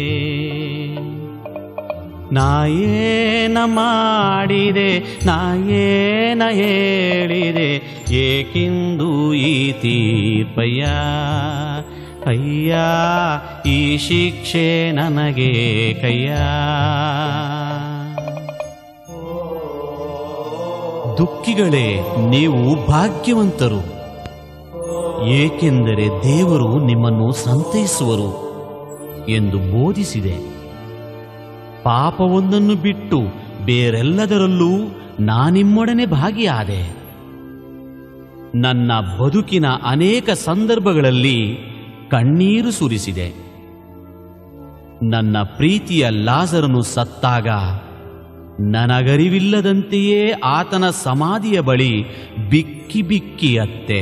ನಾಯೇನ ಮಾಡಿದೆ ನಾಯೇನ ಹೇಳಿದೆ ಏಕೆಂದು ಈ ತೀರ್ಪಯ್ಯ ಅಯ್ಯ ಈ ಶಿಕ್ಷೆ ನನಗೆ ಕಯ್ಯ ದುಃಖಿಗಳೇ ನೀವು ಭಾಗ್ಯವಂತರು ಏಕೆಂದರೆ ದೇವರು ನಿಮ್ಮನ್ನು ಸಂತೈಸುವರು ಎಂದು ಬೋಧಿಸಿದೆ ಪಾಪವೊಂದನ್ನು ಬಿಟ್ಟು ಬೇರೆಲ್ಲದರಲ್ಲೂ ನಾನಿಮ್ಮೊಡನೆ ಭಾಗಿಯಾದೆ ನನ್ನ ಬದುಕಿನ ಅನೇಕ ಸಂದರ್ಭಗಳಲ್ಲಿ ಕಣ್ಣೀರು ಸುರಿಸಿದೆ ನನ್ನ ಪ್ರೀತಿಯ ಲಾಜರನು ಸತ್ತಾಗ ನನಗರಿವಿಲ್ಲದಂತೆಯೇ ಆತನ ಸಮಾಧಿಯ ಬಳಿ ಬಿಕ್ಕಿ ಬಿಕ್ಕಿ ಅತ್ತೆ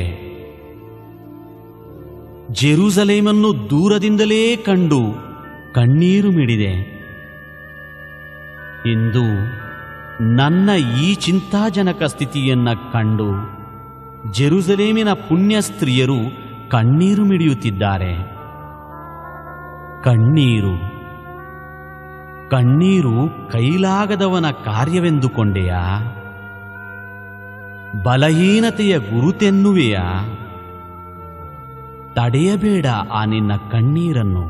ಜೆರೂಸಲೇಮನ್ನು ದೂರದಿಂದಲೇ ಕಂಡು ಕಣ್ಣೀರು ಮಿಡಿದೆ ಇಂದು ನನ್ನ ಈ ಚಿಂತಾಜನಕ ಸ್ಥಿತಿಯನ್ನ ಕಂಡು ಜೆರುಸಲೇಮಿನ ಪುಣ್ಯ ಸ್ತ್ರೀಯರು ಕಣ್ಣೀರು ಮಿಡಿಯುತ್ತಿದ್ದಾರೆ ಕಣ್ಣೀರು ಕಣ್ಣೀರು ಕೈಲಾಗದವನ ಕಾರ್ಯವೆಂದುಕೊಂಡೆಯಾ ಬಲಹೀನತೆಯ ಗುರುತೆನ್ನುವೆಯಾ ತಡೆಯಬೇಡ ಆ ನಿನ್ನ ಕಣ್ಣೀರನ್ನು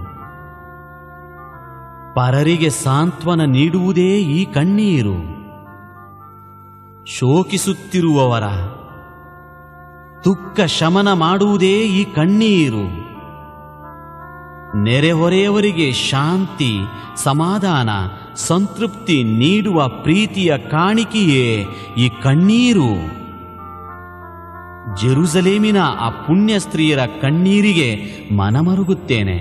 ಪರರಿಗೆ ಸಾಂತ್ವನ ನೀಡುವುದೇ ಈ ಕಣ್ಣೀರು ಶೋಕಿಸುತ್ತಿರುವವರ ದುಃಖ ಶಮನ ಮಾಡುವುದೇ ಈ ಕಣ್ಣೀರು ನೆರೆಹೊರೆಯವರಿಗೆ ಶಾಂತಿ ಸಮಾಧಾನ ಸಂತೃಪ್ತಿ ನೀಡುವ ಪ್ರೀತಿಯ ಕಾಣಿಕೆಯೇ ಈ ಕಣ್ಣೀರು ಜೆರುಸಲೇಮಿನ ಆ ಪುಣ್ಯ ಸ್ತ್ರೀಯರ ಕಣ್ಣೀರಿಗೆ ಮನಮರುಗುತ್ತೇನೆ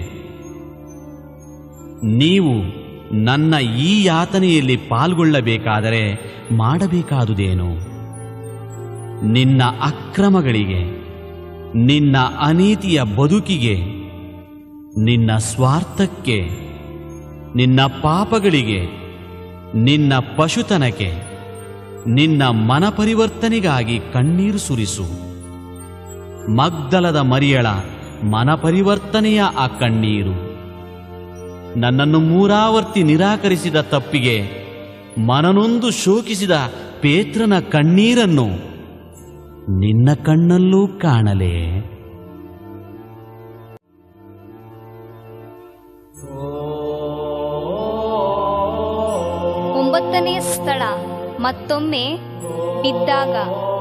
ನೀವು ನನ್ನ ಈ ಯಾತನೆಯಲ್ಲಿ ಪಾಲ್ಗೊಳ್ಳಬೇಕಾದರೆ ಮಾಡಬೇಕಾದುದೇನು ನಿನ್ನ ಅಕ್ರಮಗಳಿಗೆ ನಿನ್ನ ಅನೀತಿಯ ಬದುಕಿಗೆ ನಿನ್ನ ಸ್ವಾರ್ಥಕ್ಕೆ ನಿನ್ನ ಪಾಪಗಳಿಗೆ ನಿನ್ನ ಪಶುತನಕ್ಕೆ ನಿನ್ನ ಮನಪರಿವರ್ತನೆಗಾಗಿ ಕಣ್ಣೀರು ಸುರಿಸು ಮಗ್ದಲದ ಮರಿಯಳ ಮನಪರಿವರ್ತನೆಯ ಆ ಕಣ್ಣೀರು ನನ್ನನ್ನು ಮೂರಾವರ್ತಿ ನಿರಾಕರಿಸಿದ ತಪ್ಪಿಗೆ ಮನನೊಂದು ಶೋಕಿಸಿದ ಪೇತ್ರನ ಕಣ್ಣೀರನ್ನು ನಿನ್ನ ಕಣ್ಣಲ್ಲೂ ಕಾಣಲೇ ಒಂಬತ್ತನೇ ಸ್ಥಳ ಮತ್ತೊಮ್ಮೆ ಬಿದ್ದಾಗ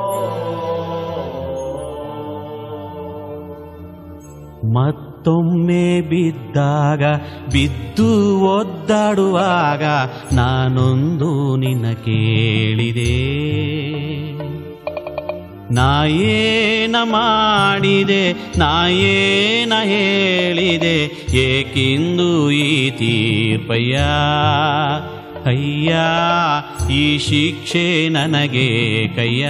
ಮತ್ತೊಮ್ಮೆ ಬಿದ್ದಾಗ ಬಿದ್ದು ಒದ್ದಾಡುವಾಗ ನಾನೊಂದು ನಿನ್ನ ಕೇಳಿದೆ ನಾಯೇನ ಮಾಡಿದೆ ನಾಯೇನ ಹೇಳಿದೆ ಏಕಿಂದು ಈ ತೀರ್ಪಯ್ಯ ಅಯ್ಯ ಈ ಶಿಕ್ಷೆ ನನಗೆ ಕಯ್ಯ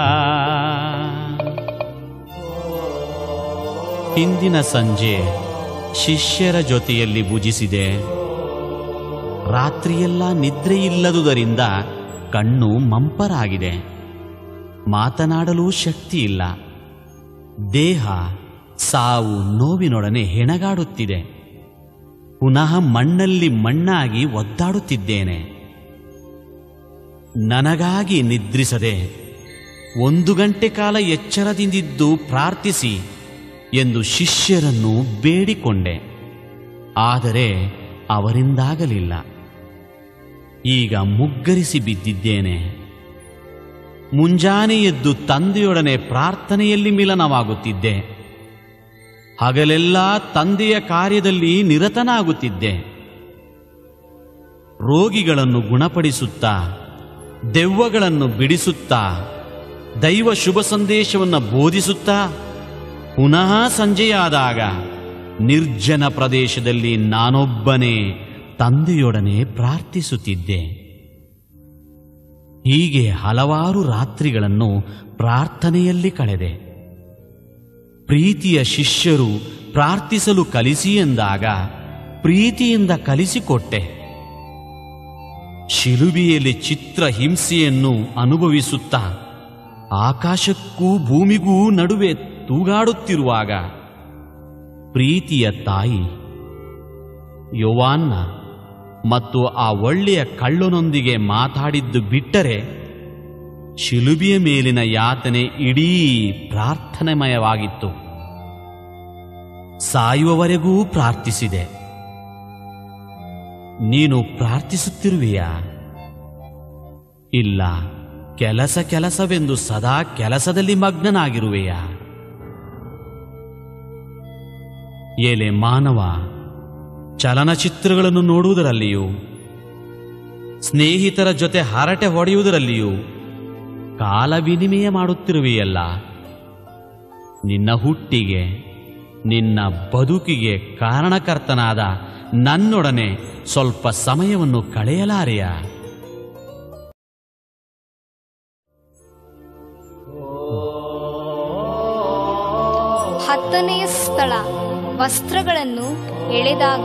ಹಿಂದಿನ ಸಂಜೆ ಶಿಷ್ಯರ ಜೊತೆಯಲ್ಲಿ ಭುಜಿಸಿದೆ ರಾತ್ರಿಯೆಲ್ಲ ನಿದ್ರೆಯಿಲ್ಲದುದರಿಂದ ಕಣ್ಣು ಮಂಪರಾಗಿದೆ ಮಾತನಾಡಲು ಶಕ್ತಿ ಇಲ್ಲ ದೇಹ ಸಾವು ನೋವಿನೊಡನೆ ಹೆಣಗಾಡುತ್ತಿದೆ ಪುನಃ ಮಣ್ಣಲ್ಲಿ ಮಣ್ಣಾಗಿ ಒದ್ದಾಡುತ್ತಿದ್ದೇನೆ ನನಗಾಗಿ ನಿದ್ರಿಸದೆ ಒಂದು ಗಂಟೆ ಕಾಲ ಎಚ್ಚರದಿಂದಿದ್ದು ಪ್ರಾರ್ಥಿಸಿ ಎಂದು ಶಿಷ್ಯರನ್ನು ಬೇಡಿಕೊಂಡೆ ಆದರೆ ಅವರಿಂದಾಗಲಿಲ್ಲ ಈಗ ಮುಗ್ಗರಿಸಿ ಬಿದ್ದಿದ್ದೇನೆ ಮುಂಜಾನೆ ಎದ್ದು ತಂದೆಯೊಡನೆ ಪ್ರಾರ್ಥನೆಯಲ್ಲಿ ಮಿಲನವಾಗುತ್ತಿದ್ದೆ ಹಗಲೆಲ್ಲ ತಂದೆಯ ಕಾರ್ಯದಲ್ಲಿ ನಿರತನಾಗುತ್ತಿದ್ದೆ ರೋಗಿಗಳನ್ನು ಗುಣಪಡಿಸುತ್ತಾ ದೆವ್ವಗಳನ್ನು ಬಿಡಿಸುತ್ತಾ ದೈವ ಶುಭ ಸಂದೇಶವನ್ನು ಬೋಧಿಸುತ್ತಾ ಪುನಃ ಸಂಜೆಯಾದಾಗ ನಿರ್ಜನ ಪ್ರದೇಶದಲ್ಲಿ ನಾನೊಬ್ಬನೇ ತಂದೆಯೊಡನೆ ಪ್ರಾರ್ಥಿಸುತ್ತಿದ್ದೆ ಹೀಗೆ ಹಲವಾರು ರಾತ್ರಿಗಳನ್ನು ಪ್ರಾರ್ಥನೆಯಲ್ಲಿ ಕಳೆದೆ ಪ್ರೀತಿಯ ಶಿಷ್ಯರು ಪ್ರಾರ್ಥಿಸಲು ಕಲಿಸಿ ಎಂದಾಗ ಪ್ರೀತಿಯಿಂದ ಕಲಿಸಿಕೊಟ್ಟೆ ಶಿಲುಬೆಯಲ್ಲಿ ಚಿತ್ರ ಹಿಂಸೆಯನ್ನು ಅನುಭವಿಸುತ್ತಾ ಆಕಾಶಕ್ಕೂ ಭೂಮಿಗೂ ನಡುವೆ ತೂಗಾಡುತ್ತಿರುವಾಗ ಪ್ರೀತಿಯ ತಾಯಿ ಯೋವಾನ್ನ ಮತ್ತು ಆ ಒಳ್ಳೆಯ ಕಳ್ಳನೊಂದಿಗೆ ಮಾತಾಡಿದ್ದು ಬಿಟ್ಟರೆ ಶಿಲುಬೆಯ ಮೇಲಿನ ಯಾತನೆ ಇಡೀ ಪ್ರಾರ್ಥನೆಮಯವಾಗಿತ್ತು ಸಾಯುವವರೆಗೂ ಪ್ರಾರ್ಥಿಸಿದೆ ನೀನು ಪ್ರಾರ್ಥಿಸುತ್ತಿರುವೆಯಾ ಇಲ್ಲ ಕೆಲಸ ಕೆಲಸವೆಂದು ಸದಾ ಕೆಲಸದಲ್ಲಿ ಮಗ್ನನಾಗಿರುವೆಯಾ ಏಲೆ ಮಾನವ ಚಲನಚಿತ್ರಗಳನ್ನು ನೋಡುವುದರಲ್ಲಿಯೂ ಸ್ನೇಹಿತರ ಜೊತೆ ಹರಟೆ ಹೊಡೆಯುವುದರಲ್ಲಿಯೂ ಕಾಲ ವಿನಿಮಯ ಮಾಡುತ್ತಿರುವೆಯಲ್ಲ ನಿನ್ನ ಹುಟ್ಟಿಗೆ ನಿನ್ನ ಬದುಕಿಗೆ ಕಾರಣಕರ್ತನಾದ ನನ್ನೊಡನೆ ಸ್ವಲ್ಪ ಸಮಯವನ್ನು ಕಳೆಯಲಾರೆಯ ಹತ್ತನೆಯ ಸ್ಥಳ ವಸ್ತ್ರಗಳನ್ನು ಎಳೆದಾಗ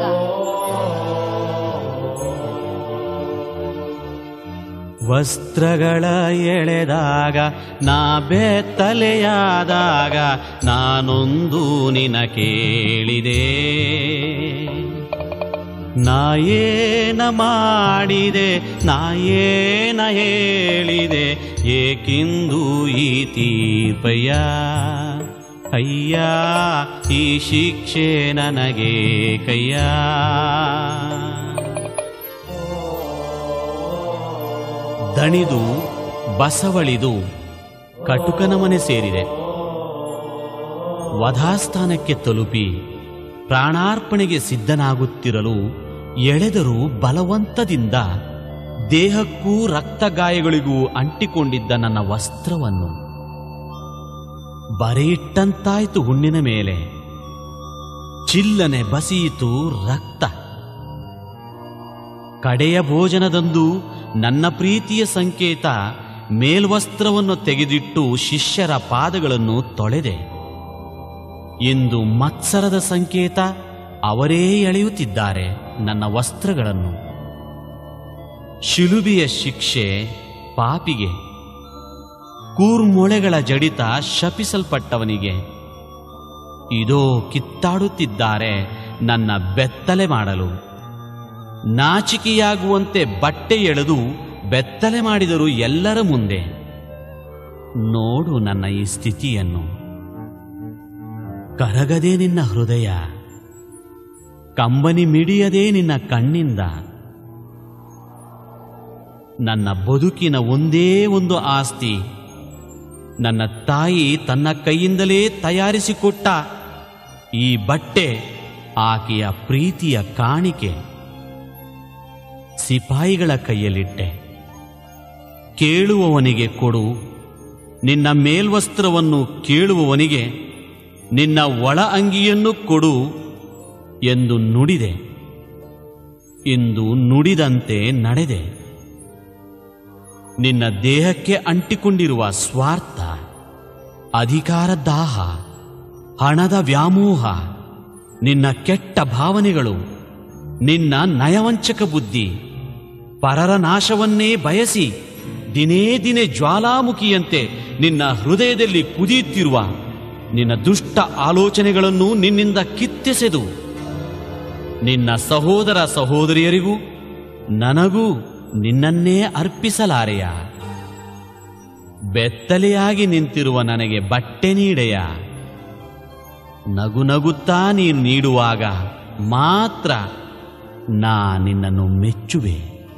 ವಸ್ತ್ರಗಳ ಎಳೆದಾಗ ನಾ ಬೆತ್ತಲೆಯಾದಾಗ ನಾನೊಂದು ನಿನ ಕೇಳಿದೆ ನಾಯೇನ ಮಾಡಿದೆ ನಾಯೇನ ಹೇಳಿದೆ ಏಕಿಂದು ಈ ತೀರ್ಪಯ್ಯ ಅಯ್ಯ ಈ ಶಿಕ್ಷೆ ನನಗೆ ಕಯ್ಯ ದಣಿದು ಬಸವಳಿದು ಕಟುಕನ ಮನೆ ಸೇರಿದೆ ವಧಾಸ್ಥಾನಕ್ಕೆ ತಲುಪಿ ಪ್ರಾಣಾರ್ಪಣೆಗೆ ಸಿದ್ಧನಾಗುತ್ತಿರಲು ಎಳೆದರೂ ಬಲವಂತದಿಂದ ದೇಹಕ್ಕೂ ರಕ್ತಗಾಯಗಳಿಗೂ ಅಂಟಿಕೊಂಡಿದ್ದ ನನ್ನ ವಸ್ತ್ರವನ್ನು ಬರೆಯಿಟ್ಟಂತಾಯ್ತು ಹುಣ್ಣಿನ ಮೇಲೆ ಚಿಲ್ಲನೆ ಬಸಿಯಿತು ರಕ್ತ ಕಡೆಯ ಭೋಜನದಂದು ನನ್ನ ಪ್ರೀತಿಯ ಸಂಕೇತ ಮೇಲ್ವಸ್ತ್ರವನ್ನು ತೆಗೆದಿಟ್ಟು ಶಿಷ್ಯರ ಪಾದಗಳನ್ನು ತೊಳೆದೆ ಇಂದು ಮತ್ಸರದ ಸಂಕೇತ ಅವರೇ ಎಳೆಯುತ್ತಿದ್ದಾರೆ ನನ್ನ ವಸ್ತ್ರಗಳನ್ನು ಶಿಲುಬೆಯ ಶಿಕ್ಷೆ ಪಾಪಿಗೆ ಕೂರ್ಮೊಳೆಗಳ ಜಡಿತ ಶಪಿಸಲ್ಪಟ್ಟವನಿಗೆ ಇದೋ ಕಿತ್ತಾಡುತ್ತಿದ್ದಾರೆ ನನ್ನ ಬೆತ್ತಲೆ ಮಾಡಲು ನಾಚಿಕೆಯಾಗುವಂತೆ ಬಟ್ಟೆ ಎಳೆದು ಬೆತ್ತಲೆ ಮಾಡಿದರು ಎಲ್ಲರ ಮುಂದೆ ನೋಡು ನನ್ನ ಈ ಸ್ಥಿತಿಯನ್ನು ಕರಗದೆ ನಿನ್ನ ಹೃದಯ ಕಂಬನಿ ಮಿಡಿಯದೆ ನಿನ್ನ ಕಣ್ಣಿಂದ ನನ್ನ ಬದುಕಿನ ಒಂದೇ ಒಂದು ಆಸ್ತಿ ನನ್ನ ತಾಯಿ ತನ್ನ ಕೈಯಿಂದಲೇ ತಯಾರಿಸಿಕೊಟ್ಟ ಈ ಬಟ್ಟೆ ಆಕೆಯ ಪ್ರೀತಿಯ ಕಾಣಿಕೆ ಸಿಪಾಯಿಗಳ ಕೈಯಲ್ಲಿಟ್ಟೆ ಕೇಳುವವನಿಗೆ ಕೊಡು ನಿನ್ನ ಮೇಲ್ವಸ್ತ್ರವನ್ನು ಕೇಳುವವನಿಗೆ ನಿನ್ನ ಒಳ ಅಂಗಿಯನ್ನು ಕೊಡು ಎಂದು ನುಡಿದೆ ಇಂದು ನುಡಿದಂತೆ ನಡೆದೆ ನಿನ್ನ ದೇಹಕ್ಕೆ ಅಂಟಿಕೊಂಡಿರುವ ಸ್ವಾರ್ಥ ಅಧಿಕಾರ ದಾಹ ಹಣದ ವ್ಯಾಮೋಹ ನಿನ್ನ ಕೆಟ್ಟ ಭಾವನೆಗಳು ನಿನ್ನ ನಯವಂಚಕ ಬುದ್ಧಿ ಪರರ ನಾಶವನ್ನೇ ಬಯಸಿ ದಿನೇ ದಿನೇ ಜ್ವಾಲಾಮುಖಿಯಂತೆ ನಿನ್ನ ಹೃದಯದಲ್ಲಿ ಕುದಿಯುತ್ತಿರುವ ನಿನ್ನ ದುಷ್ಟ ಆಲೋಚನೆಗಳನ್ನು ನಿನ್ನಿಂದ ಕಿತ್ತೆಸೆದು ನಿನ್ನ ಸಹೋದರ ಸಹೋದರಿಯರಿಗೂ ನನಗೂ ನಿನ್ನನ್ನೇ ಅರ್ಪಿಸಲಾರೆಯ ಬೆತ್ತಲೆಯಾಗಿ ನಿಂತಿರುವ ನನಗೆ ಬಟ್ಟೆ ನೀಡೆಯ ನಗು ನಗುತ್ತಾ ನೀನು ನೀಡುವಾಗ ಮಾತ್ರ ನಾ ನಿನ್ನನ್ನು ಮೆಚ್ಚುವೆ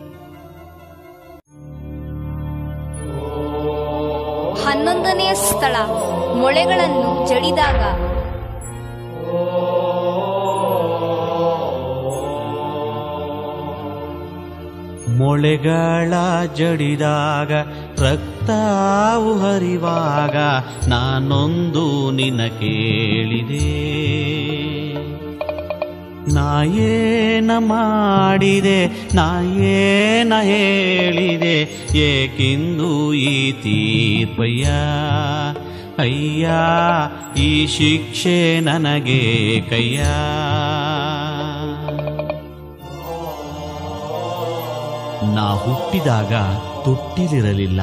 ಹನ್ನೊಂದನೆಯ ಸ್ಥಳ ಮೊಳೆಗಳನ್ನು ಜಡಿದಾಗ ಮೊಳೆಗಳ ಜಡಿದಾಗ ರಕ್ತವು ಹರಿವಾಗ ನಾನೊಂದು ನಿನ್ನ ಕೇಳಿದೆ ನಾಯೇನ ಮಾಡಿದೆ ನಾಯೇನ ಹೇಳಿದೆ ಏಕೆಂದು ಈ ತೀರ್ಪಯ್ಯ ಅಯ್ಯ ಈ ಶಿಕ್ಷೆ ನನಗೆ ಕಯ್ಯ ನಾ ಹುಟ್ಟಿದಾಗ ತೊಟ್ಟಿಲಿರಲಿಲ್ಲ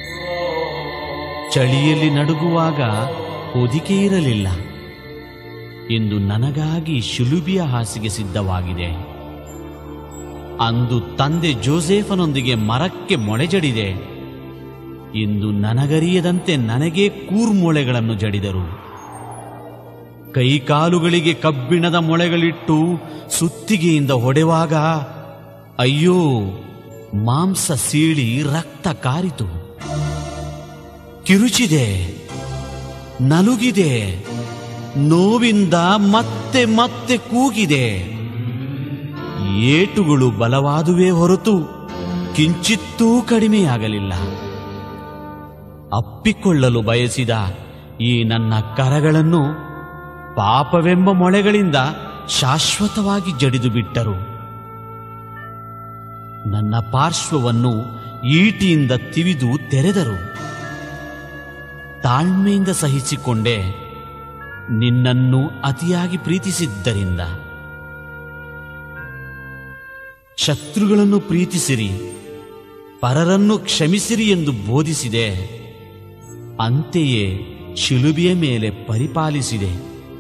ಚಳಿಯಲ್ಲಿ ನಡುಗುವಾಗ ಹೊದಿಕೆ ಇರಲಿಲ್ಲ ಇಂದು ನನಗಾಗಿ ಶಿಲುಬಿಯ ಹಾಸಿಗೆ ಸಿದ್ಧವಾಗಿದೆ ಅಂದು ತಂದೆ ಜೋಸೆಫನೊಂದಿಗೆ ಮರಕ್ಕೆ ಮೊಳೆಜಡಿದೆ ಇಂದು ನನಗರಿಯದಂತೆ ನನಗೇ ಕೂರ್ಮೊಳೆಗಳನ್ನು ಜಡಿದರು ಕೈಕಾಲುಗಳಿಗೆ ಕಬ್ಬಿಣದ ಮೊಳೆಗಳಿಟ್ಟು ಸುತ್ತಿಗೆಯಿಂದ ಹೊಡೆವಾಗ ಅಯ್ಯೋ ಮಾಂಸ ಸೀಳಿ ರಕ್ತ ಕಾರಿತು ಕಿರುಚಿದೆ ನಲುಗಿದೆ ನೋವಿಂದ ಮತ್ತೆ ಮತ್ತೆ ಕೂಗಿದೆ ಏಟುಗಳು ಬಲವಾದುವೇ ಹೊರತು ಕಿಂಚಿತ್ತೂ ಕಡಿಮೆಯಾಗಲಿಲ್ಲ ಅಪ್ಪಿಕೊಳ್ಳಲು ಬಯಸಿದ ಈ ನನ್ನ ಕರಗಳನ್ನು ಪಾಪವೆಂಬ ಮೊಳೆಗಳಿಂದ ಶಾಶ್ವತವಾಗಿ ಜಡಿದು ಬಿಟ್ಟರು ನನ್ನ ಪಾರ್ಶ್ವವನ್ನು ಈಟಿಯಿಂದ ತಿವಿದು ತೆರೆದರು ತಾಳ್ಮೆಯಿಂದ ಸಹಿಸಿಕೊಂಡೆ ನಿನ್ನನ್ನು ಅತಿಯಾಗಿ ಪ್ರೀತಿಸಿದ್ದರಿಂದ ಶತ್ರುಗಳನ್ನು ಪ್ರೀತಿಸಿರಿ ಪರರನ್ನು ಕ್ಷಮಿಸಿರಿ ಎಂದು ಬೋಧಿಸಿದೆ ಅಂತೆಯೇ ಶಿಲುಬೆಯ ಮೇಲೆ ಪರಿಪಾಲಿಸಿದೆ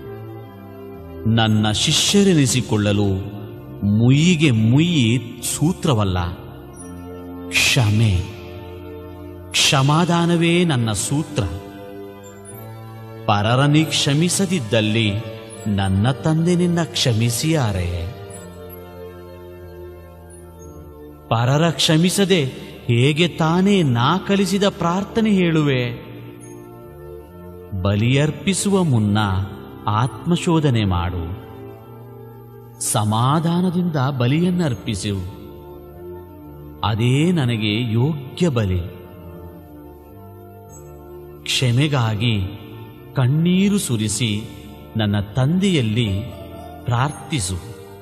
ನನ್ನ ಶಿಷ್ಯರೆನಿಸಿಕೊಳ್ಳಲು ಮುಯ್ಯಿಗೆ ಮುಯ್ಯಿ ಸೂತ್ರವಲ್ಲ ಕ್ಷಮೆ ಕ್ಷಮಾದಾನವೇ ನನ್ನ ಸೂತ್ರ ಪರರನಿ ಕ್ಷಮಿಸದಿದ್ದಲ್ಲಿ ನನ್ನ ತಂದೆ ನಿನ್ನ ಕ್ಷಮಿಸಿಯಾರೆ ಪರರ ಕ್ಷಮಿಸದೆ ಹೇಗೆ ತಾನೇ ನಾ ಕಲಿಸಿದ ಪ್ರಾರ್ಥನೆ ಹೇಳುವೆ ಬಲಿಯರ್ಪಿಸುವ ಮುನ್ನ ಆತ್ಮಶೋಧನೆ ಮಾಡು ಸಮಾಧಾನದಿಂದ ಬಲಿಯನ್ನರ್ಪಿಸು ಅದೇ ನನಗೆ ಯೋಗ್ಯ ಬಲಿ ಕ್ಷಮೆಗಾಗಿ ಕಣ್ಣೀರು ಸುರಿಸಿ ನನ್ನ ತಂದೆಯಲ್ಲಿ ಪ್ರಾರ್ಥಿಸು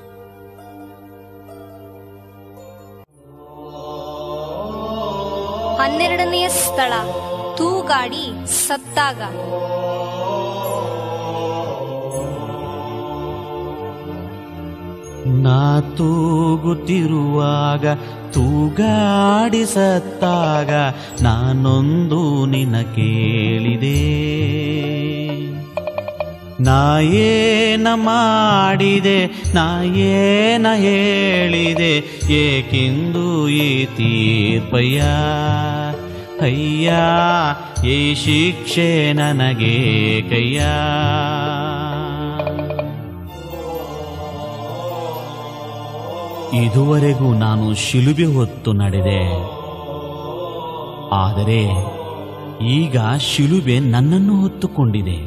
ಹನ್ನೆರಡನೆಯ ಸ್ಥಳ ತೂಗಾಡಿ ಸತ್ತಾಗ ನಾ ತೂಗುತ್ತಿರುವಾಗ ತೂಗಾಡಿ ಸತ್ತಾಗ ನಾನೊಂದು ನಿನ ಕೇಳಿದೆ ನಾ ಏನ ಮಾಡಿದೆ ನಾ ಏನ ಹೇಳಿದೆ ಏಕೆಂದು ಈ ತೀರ್ಪಯ್ಯ ಅಯ್ಯ ಈ ಶಿಕ್ಷೆ ನನಗೆ ಕಯ್ಯ ಇದುವರೆಗೂ ನಾನು ಶಿಲುಬೆ ಹೊತ್ತು ನಡೆದೆ ಆದರೆ ಈಗ ಶಿಲುಬೆ ನನ್ನನ್ನು ಹೊತ್ತುಕೊಂಡಿದೆ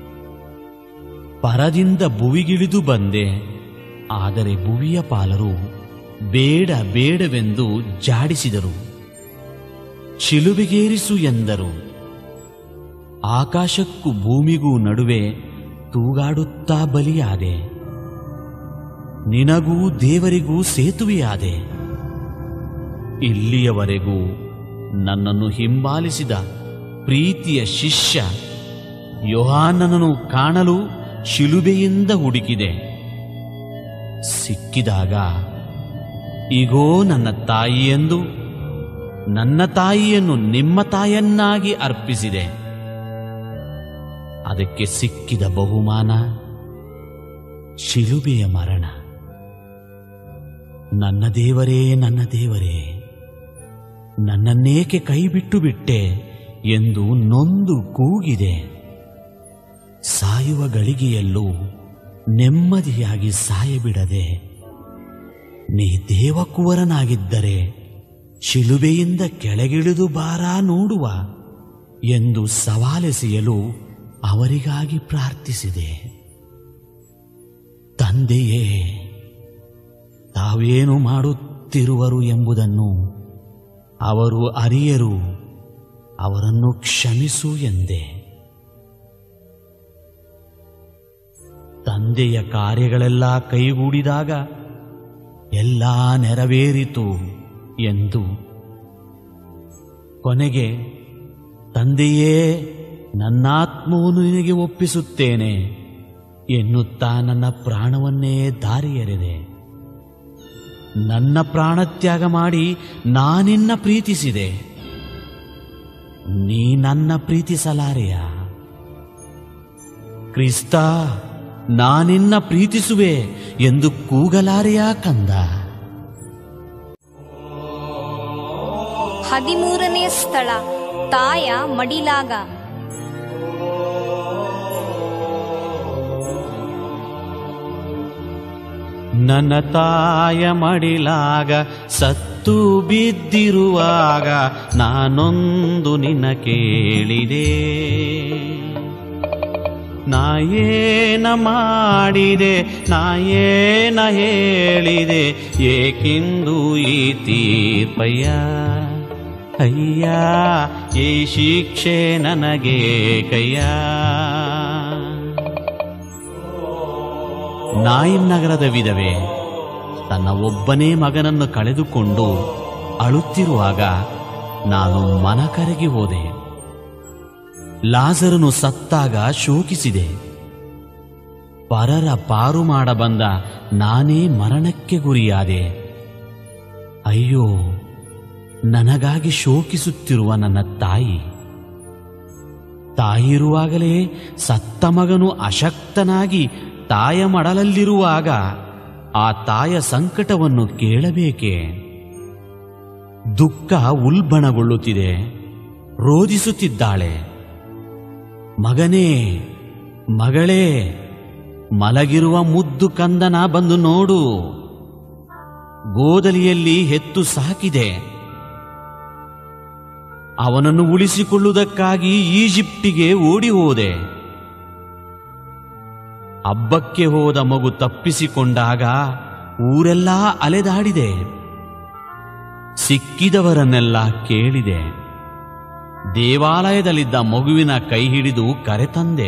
ಪರದಿಂದ ಭುವಿಗಿಳಿದು ಬಂದೆ ಆದರೆ ಭುವಿಯ ಪಾಲರು ಬೇಡ ಬೇಡವೆಂದು ಜಾಡಿಸಿದರು ಶಿಲುಬೆಗೇರಿಸು ಎಂದರು ಆಕಾಶಕ್ಕೂ ಭೂಮಿಗೂ ನಡುವೆ ತೂಗಾಡುತ್ತಾ ಬಲಿಯಾದೆ ನಿನಗೂ ದೇವರಿಗೂ ಸೇತುವೆಯಾದೆ ಇಲ್ಲಿಯವರೆಗೂ ನನ್ನನ್ನು ಹಿಂಬಾಲಿಸಿದ ಪ್ರೀತಿಯ ಶಿಷ್ಯ ಯೋಹಾನನನ್ನು ಕಾಣಲು ಶಿಲುಬೆಯಿಂದ ಹುಡುಕಿದೆ ಸಿಕ್ಕಿದಾಗ ಈಗೋ ನನ್ನ ತಾಯಿಯೆಂದು ನನ್ನ ತಾಯಿಯನ್ನು ನಿಮ್ಮ ತಾಯನ್ನಾಗಿ ಅರ್ಪಿಸಿದೆ ಅದಕ್ಕೆ ಸಿಕ್ಕಿದ ಬಹುಮಾನ ಶಿಲುಬೆಯ ಮರಣ ನನ್ನ ದೇವರೇ ನನ್ನ ದೇವರೇ ನನ್ನನ್ನೇಕೆ ಕೈಬಿಟ್ಟು ಬಿಟ್ಟೆ ಎಂದು ನೊಂದು ಕೂಗಿದೆ ಸಾಯುವ ಗಳಿಗೆಯಲ್ಲೂ ನೆಮ್ಮದಿಯಾಗಿ ಸಾಯಬಿಡದೆ ನೀ ದೇವಕುವರನಾಗಿದ್ದರೆ ಶಿಲುಬೆಯಿಂದ ಕೆಳಗಿಳಿದು ಬಾರ ನೋಡುವ ಎಂದು ಸವಾಲೆಸೆಯಲು ಅವರಿಗಾಗಿ ಪ್ರಾರ್ಥಿಸಿದೆ ತಂದೆಯೇ ತಾವೇನು ಮಾಡುತ್ತಿರುವರು ಎಂಬುದನ್ನು ಅವರು ಅರಿಯರು ಅವರನ್ನು ಕ್ಷಮಿಸು ಎಂದೆ ತಂದೆಯ ಕಾರ್ಯಗಳೆಲ್ಲ ಕೈಗೂಡಿದಾಗ ಎಲ್ಲ ನೆರವೇರಿತು ಎಂದು ಕೊನೆಗೆ ತಂದೆಯೇ ನನ್ನಾತ್ಮವನ್ನು ನಿನಗೆ ಒಪ್ಪಿಸುತ್ತೇನೆ ಎನ್ನುತ್ತಾ ನನ್ನ ಪ್ರಾಣವನ್ನೇ ದಾರಿ ಎರೆದೆ ನನ್ನ ಪ್ರಾಣತ್ಯಾಗ ಮಾಡಿ ನಾನಿನ್ನ ಪ್ರೀತಿಸಿದೆ ನೀ ನನ್ನ ಪ್ರೀತಿಸಲಾರೆಯ ಕ್ರಿಸ್ತ ನಾನಿನ್ನ ಪ್ರೀತಿಸುವೆ ಎಂದು ಕೂಗಲಾರೆಯಾ ಕಂದ ಹದಿಮೂರನೆಯ ಸ್ಥಳ ತಾಯ ಮಡಿಲಾಗ ನನ್ನ ತಾಯ ಮಡಿಲಾಗ ಸತ್ತು ಬಿದ್ದಿರುವಾಗ ನಾನೊಂದು ನಿನ್ನ ಕೇಳಿದೆ ನಾ ಏನ ಮಾಡಿದೆ ನಾ ಏನ ಹೇಳಿದೆ ಏಕೆಂದು ಈ ತೀರ್ಪಯ್ಯ ಅಯ್ಯ ಈ ಶಿಕ್ಷೆ ನನಗೆ ಕಯ್ಯ ನಾಯಿನ್ ನಗರದ ವಿಧವೆ ತನ್ನ ಒಬ್ಬನೇ ಮಗನನ್ನು ಕಳೆದುಕೊಂಡು ಅಳುತ್ತಿರುವಾಗ ನಾನು ಮನ ಕರಗಿ ಹೋದೆ ಲಾಜರನು ಸತ್ತಾಗ ಶೋಕಿಸಿದೆ ಪರರ ಪಾರು ಮಾಡಬಂದ ನಾನೇ ಮರಣಕ್ಕೆ ಗುರಿಯಾದೆ ಅಯ್ಯೋ ನನಗಾಗಿ ಶೋಕಿಸುತ್ತಿರುವ ನನ್ನ ತಾಯಿ ತಾಯಿರುವಾಗಲೇ ಸತ್ತ ಮಗನು ಅಶಕ್ತನಾಗಿ ತಾಯ ಮಡಲಲ್ಲಿರುವಾಗ ಆ ತಾಯ ಸಂಕಟವನ್ನು ಕೇಳಬೇಕೆ ದುಃಖ ಉಲ್ಬಣಗೊಳ್ಳುತ್ತಿದೆ ರೋಧಿಸುತ್ತಿದ್ದಾಳೆ ಮಗನೇ ಮಗಳೇ ಮಲಗಿರುವ ಮುದ್ದು ಕಂದನ ಬಂದು ನೋಡು ಗೋದಲಿಯಲ್ಲಿ ಹೆತ್ತು ಸಾಕಿದೆ ಅವನನ್ನು ಉಳಿಸಿಕೊಳ್ಳುವುದಕ್ಕಾಗಿ ಈಜಿಪ್ಟಿಗೆ ಓಡಿ ಹೋದೆ ಹಬ್ಬಕ್ಕೆ ಹೋದ ಮಗು ತಪ್ಪಿಸಿಕೊಂಡಾಗ ಊರೆಲ್ಲ ಅಲೆದಾಡಿದೆ ಸಿಕ್ಕಿದವರನ್ನೆಲ್ಲ ಕೇಳಿದೆ ದೇವಾಲಯದಲ್ಲಿದ್ದ ಮಗುವಿನ ಕೈ ಹಿಡಿದು ಕರೆತಂದೆ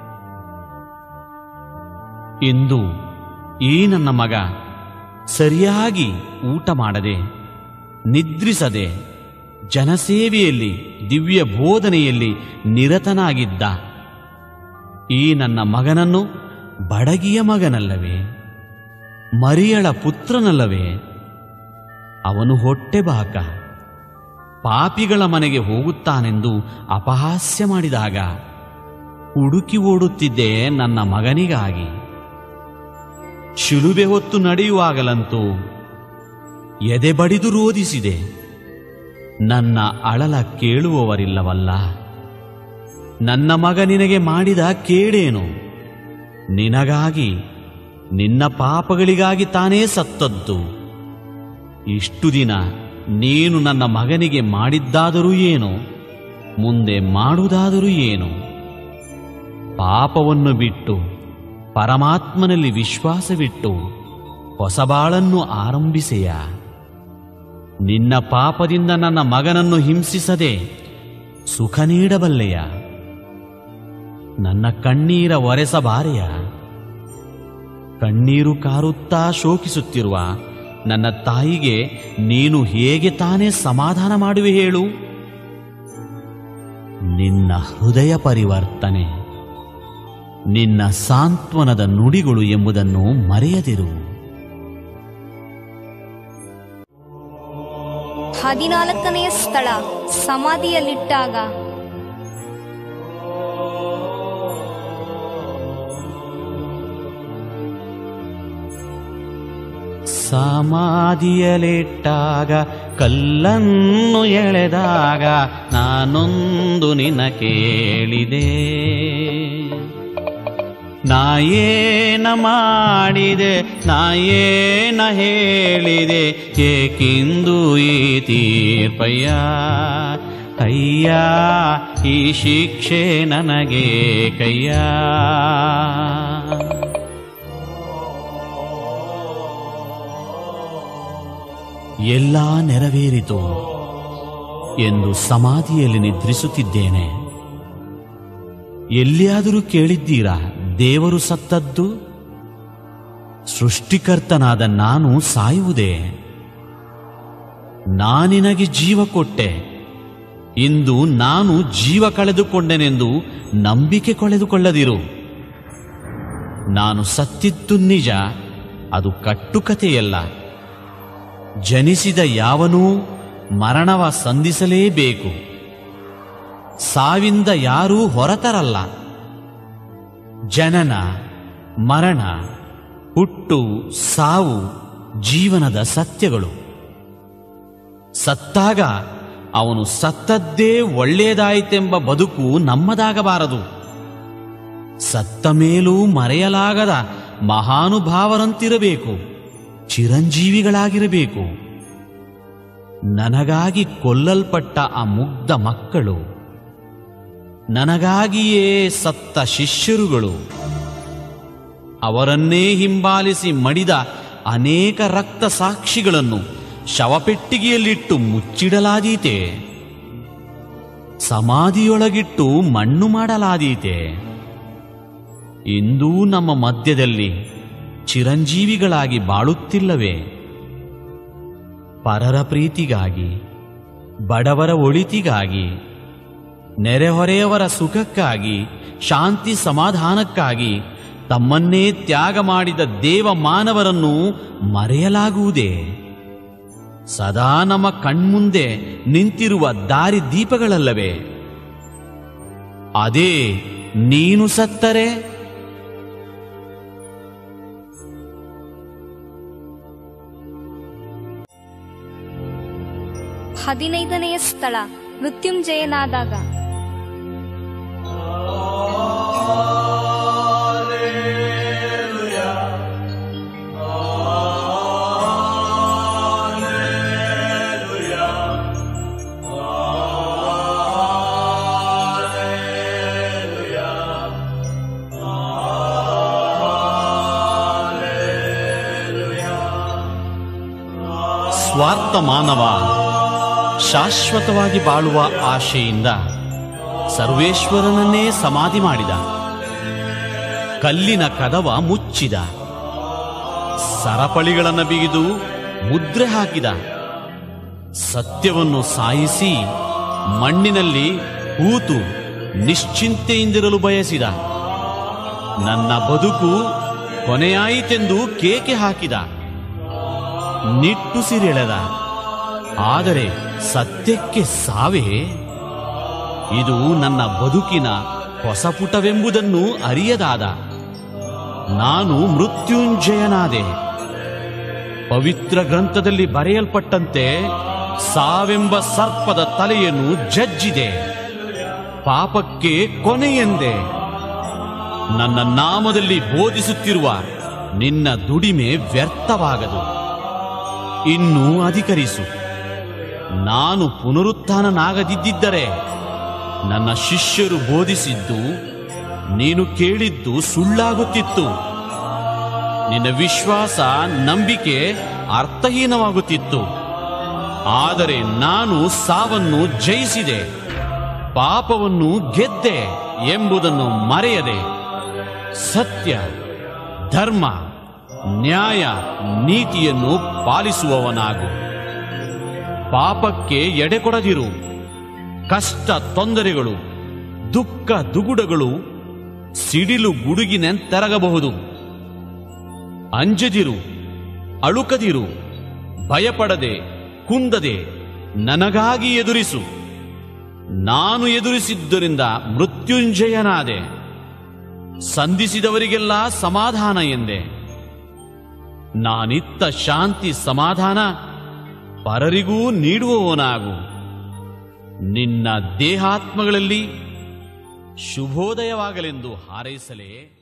ಇಂದು ಈ ನನ್ನ ಮಗ ಸರಿಯಾಗಿ ಊಟ ಮಾಡದೆ ನಿದ್ರಿಸದೆ ಜನಸೇವೆಯಲ್ಲಿ ದಿವ್ಯ ಬೋಧನೆಯಲ್ಲಿ ನಿರತನಾಗಿದ್ದ ಈ ನನ್ನ ಮಗನನ್ನು ಬಡಗಿಯ ಮಗನಲ್ಲವೇ ಮರಿಯಳ ಪುತ್ರನಲ್ಲವೇ ಅವನು ಹೊಟ್ಟೆಬಾಕ ಪಾಪಿಗಳ ಮನೆಗೆ ಹೋಗುತ್ತಾನೆಂದು ಅಪಹಾಸ್ಯ ಮಾಡಿದಾಗ ಹುಡುಕಿ ಓಡುತ್ತಿದ್ದೆ ನನ್ನ ಮಗನಿಗಾಗಿ ಶಿಲುಬೆ ಹೊತ್ತು ನಡೆಯುವಾಗಲಂತೂ ಎದೆ ಬಡಿದು ರೋಧಿಸಿದೆ ನನ್ನ ಅಳಲ ಕೇಳುವವರಿಲ್ಲವಲ್ಲ ನನ್ನ ಮಗ ನಿನಗೆ ಮಾಡಿದ ಕೇಡೇನು ನಿನಗಾಗಿ ನಿನ್ನ ಪಾಪಗಳಿಗಾಗಿ ತಾನೇ ಸತ್ತದ್ದು ಇಷ್ಟು ದಿನ ನೀನು ನನ್ನ ಮಗನಿಗೆ ಮಾಡಿದ್ದಾದರೂ ಏನು ಮುಂದೆ ಮಾಡುವುದಾದರೂ ಏನು ಪಾಪವನ್ನು ಬಿಟ್ಟು ಪರಮಾತ್ಮನಲ್ಲಿ ವಿಶ್ವಾಸವಿಟ್ಟು ಹೊಸಬಾಳನ್ನು ಆರಂಭಿಸೆಯ ನಿನ್ನ ಪಾಪದಿಂದ ನನ್ನ ಮಗನನ್ನು ಹಿಂಸಿಸದೆ ಸುಖ ನೀಡಬಲ್ಲೆಯ ನನ್ನ ಕಣ್ಣೀರ ಒರೆಸಬಾರೆಯ ಕಣ್ಣೀರು ಕಾರುತ್ತಾ ಶೋಕಿಸುತ್ತಿರುವ ನನ್ನ ತಾಯಿಗೆ ನೀನು ಹೇಗೆ ತಾನೇ ಸಮಾಧಾನ ಮಾಡುವೆ ಹೇಳು ನಿನ್ನ ಹೃದಯ ಪರಿವರ್ತನೆ ನಿನ್ನ ಸಾಂತ್ವನದ ನುಡಿಗಳು ಎಂಬುದನ್ನು ಮರೆಯದಿರು ಹದಿನಾಲ್ಕನೆಯ ಸ್ಥಳ ಸಮಾಧಿಯಲ್ಲಿಟ್ಟಾಗ ಸಮಾಧಿಯಲಿಟ್ಟಾಗ ಕಲ್ಲನ್ನು ಎಳೆದಾಗ ನಾನೊಂದು ನಿನ ಕೇಳಿದೆ ನಾಯೇನ ಮಾಡಿದೆ ನಾಯೇನ ಹೇಳಿದೆ ಏಕಿಂದು ಈ ತೀರ್ಪಯ್ಯ ಅಯ್ಯ ಈ ಶಿಕ್ಷೆ ನನಗೆ ಕಯ್ಯ ಎಲ್ಲ ನೆರವೇರಿತು ಎಂದು ಸಮಾಧಿಯಲ್ಲಿ ನಿದ್ರಿಸುತ್ತಿದ್ದೇನೆ ಎಲ್ಲಿಯಾದರೂ ಕೇಳಿದ್ದೀರಾ ದೇವರು ಸತ್ತದ್ದು ಸೃಷ್ಟಿಕರ್ತನಾದ ನಾನು ಸಾಯುವುದೇ ನಾನಿನಗೆ ಜೀವ ಕೊಟ್ಟೆ ಇಂದು ನಾನು ಜೀವ ಕಳೆದುಕೊಂಡೆನೆಂದು ನಂಬಿಕೆ ಕಳೆದುಕೊಳ್ಳದಿರು ನಾನು ಸತ್ತಿದ್ದು ನಿಜ ಅದು ಕಟ್ಟುಕತೆಯಲ್ಲ ಜನಿಸಿದ ಯಾವನೂ ಮರಣವ ಸಂಧಿಸಲೇಬೇಕು ಸಾವಿಂದ ಯಾರೂ ಹೊರತರಲ್ಲ ಜನನ ಮರಣ ಹುಟ್ಟು ಸಾವು ಜೀವನದ ಸತ್ಯಗಳು ಸತ್ತಾಗ ಅವನು ಸತ್ತದ್ದೇ ಒಳ್ಳೆಯದಾಯಿತೆಂಬ ಬದುಕು ನಮ್ಮದಾಗಬಾರದು ಸತ್ತ ಮೇಲೂ ಮರೆಯಲಾಗದ ಮಹಾನುಭಾವರಂತಿರಬೇಕು ಚಿರಂಜೀವಿಗಳಾಗಿರಬೇಕು ನನಗಾಗಿ ಕೊಲ್ಲಲ್ಪಟ್ಟ ಆ ಮುಗ್ಧ ಮಕ್ಕಳು ನನಗಾಗಿಯೇ ಸತ್ತ ಶಿಷ್ಯರುಗಳು ಅವರನ್ನೇ ಹಿಂಬಾಲಿಸಿ ಮಡಿದ ಅನೇಕ ರಕ್ತ ಸಾಕ್ಷಿಗಳನ್ನು ಶವಪೆಟ್ಟಿಗೆಯಲ್ಲಿಟ್ಟು ಮುಚ್ಚಿಡಲಾದೀತೆ ಸಮಾಧಿಯೊಳಗಿಟ್ಟು ಮಣ್ಣು ಮಾಡಲಾದೀತೆ ಇಂದೂ ನಮ್ಮ ಮಧ್ಯದಲ್ಲಿ ಚಿರಂಜೀವಿಗಳಾಗಿ ಬಾಳುತ್ತಿಲ್ಲವೇ ಪರರ ಪ್ರೀತಿಗಾಗಿ ಬಡವರ ಒಳಿತಿಗಾಗಿ ನೆರೆಹೊರೆಯವರ ಸುಖಕ್ಕಾಗಿ ಶಾಂತಿ ಸಮಾಧಾನಕ್ಕಾಗಿ ತಮ್ಮನ್ನೇ ತ್ಯಾಗ ಮಾಡಿದ ದೇವ ಮಾನವರನ್ನು ಮರೆಯಲಾಗುವುದೇ ಸದಾ ನಮ್ಮ ಕಣ್ಮುಂದೆ ನಿಂತಿರುವ ದಾರಿ ದೀಪಗಳಲ್ಲವೇ ಅದೇ ನೀನು ಸತ್ತರೆ ಹದಿನೈದನೆಯ ಸ್ಥಳ ಮೃತ್ಯುಂಜಯನಾದಾಗ ನಿಸ್ವಾರ್ಥ ಮಾನವ ಶಾಶ್ವತವಾಗಿ ಬಾಳುವ ಆಶೆಯಿಂದ ಸರ್ವೇಶ್ವರನನ್ನೇ ಸಮಾಧಿ ಮಾಡಿದ ಕಲ್ಲಿನ ಕದವ ಮುಚ್ಚಿದ ಸರಪಳಿಗಳನ್ನು ಬಿಗಿದು ಮುದ್ರೆ ಹಾಕಿದ ಸತ್ಯವನ್ನು ಸಾಯಿಸಿ ಮಣ್ಣಿನಲ್ಲಿ ಹೂತು ನಿಶ್ಚಿಂತೆಯಿಂದಿರಲು ಬಯಸಿದ ನನ್ನ ಬದುಕು ಕೊನೆಯಾಯಿತೆಂದು ಕೇಕೆ ಹಾಕಿದ ನಿಟ್ಟುಸಿರೆಳೆದ ಆದರೆ ಸತ್ಯಕ್ಕೆ ಸಾವೇ ಇದು ನನ್ನ ಬದುಕಿನ ಹೊಸ ಪುಟವೆಂಬುದನ್ನು ಅರಿಯದಾದ ನಾನು ಮೃತ್ಯುಂಜಯನಾದೆ ಪವಿತ್ರ ಗ್ರಂಥದಲ್ಲಿ ಬರೆಯಲ್ಪಟ್ಟಂತೆ ಸಾವೆಂಬ ಸರ್ಪದ ತಲೆಯನ್ನು ಜಜ್ಜಿದೆ ಪಾಪಕ್ಕೆ ಕೊನೆಯೆಂದೆ ನನ್ನ ನಾಮದಲ್ಲಿ ಬೋಧಿಸುತ್ತಿರುವ ನಿನ್ನ ದುಡಿಮೆ ವ್ಯರ್ಥವಾಗದು ಇನ್ನೂ ಅಧಿಕರಿಸು ನಾನು ಪುನರುತ್ಥಾನನಾಗದಿದ್ದರೆ ನನ್ನ ಶಿಷ್ಯರು ಬೋಧಿಸಿದ್ದು ನೀನು ಕೇಳಿದ್ದು ಸುಳ್ಳಾಗುತ್ತಿತ್ತು ನಿನ್ನ ವಿಶ್ವಾಸ ನಂಬಿಕೆ ಅರ್ಥಹೀನವಾಗುತ್ತಿತ್ತು ಆದರೆ ನಾನು ಸಾವನ್ನು ಜಯಿಸಿದೆ ಪಾಪವನ್ನು ಗೆದ್ದೆ ಎಂಬುದನ್ನು ಮರೆಯದೆ ಸತ್ಯ ಧರ್ಮ ನ್ಯಾಯ ನೀತಿಯನ್ನು ಪಾಲಿಸುವವನಾಗು ಪಾಪಕ್ಕೆ ಎಡೆಕೊಡದಿರು ಕಷ್ಟ ತೊಂದರೆಗಳು ದುಃಖ ದುಗುಡಗಳು ಸಿಡಿಲು ಗುಡುಗಿನೆಂತೆರಗಬಹುದು ಅಂಜದಿರು ಅಳುಕದಿರು ಭಯಪಡದೆ ಕುಂದದೆ ನನಗಾಗಿ ಎದುರಿಸು ನಾನು ಎದುರಿಸಿದ್ದರಿಂದ ಮೃತ್ಯುಂಜಯನಾದೆ ಸಂಧಿಸಿದವರಿಗೆಲ್ಲ ಸಮಾಧಾನ ಎಂದೆ ನಾನಿತ್ತ ಶಾಂತಿ ಸಮಾಧಾನ ಪರರಿಗೂ ನೀಡುವವನಾಗು ನಿನ್ನ ದೇಹಾತ್ಮಗಳಲ್ಲಿ ಶುಭೋದಯವಾಗಲೆಂದು ಹಾರೈಸಲೇ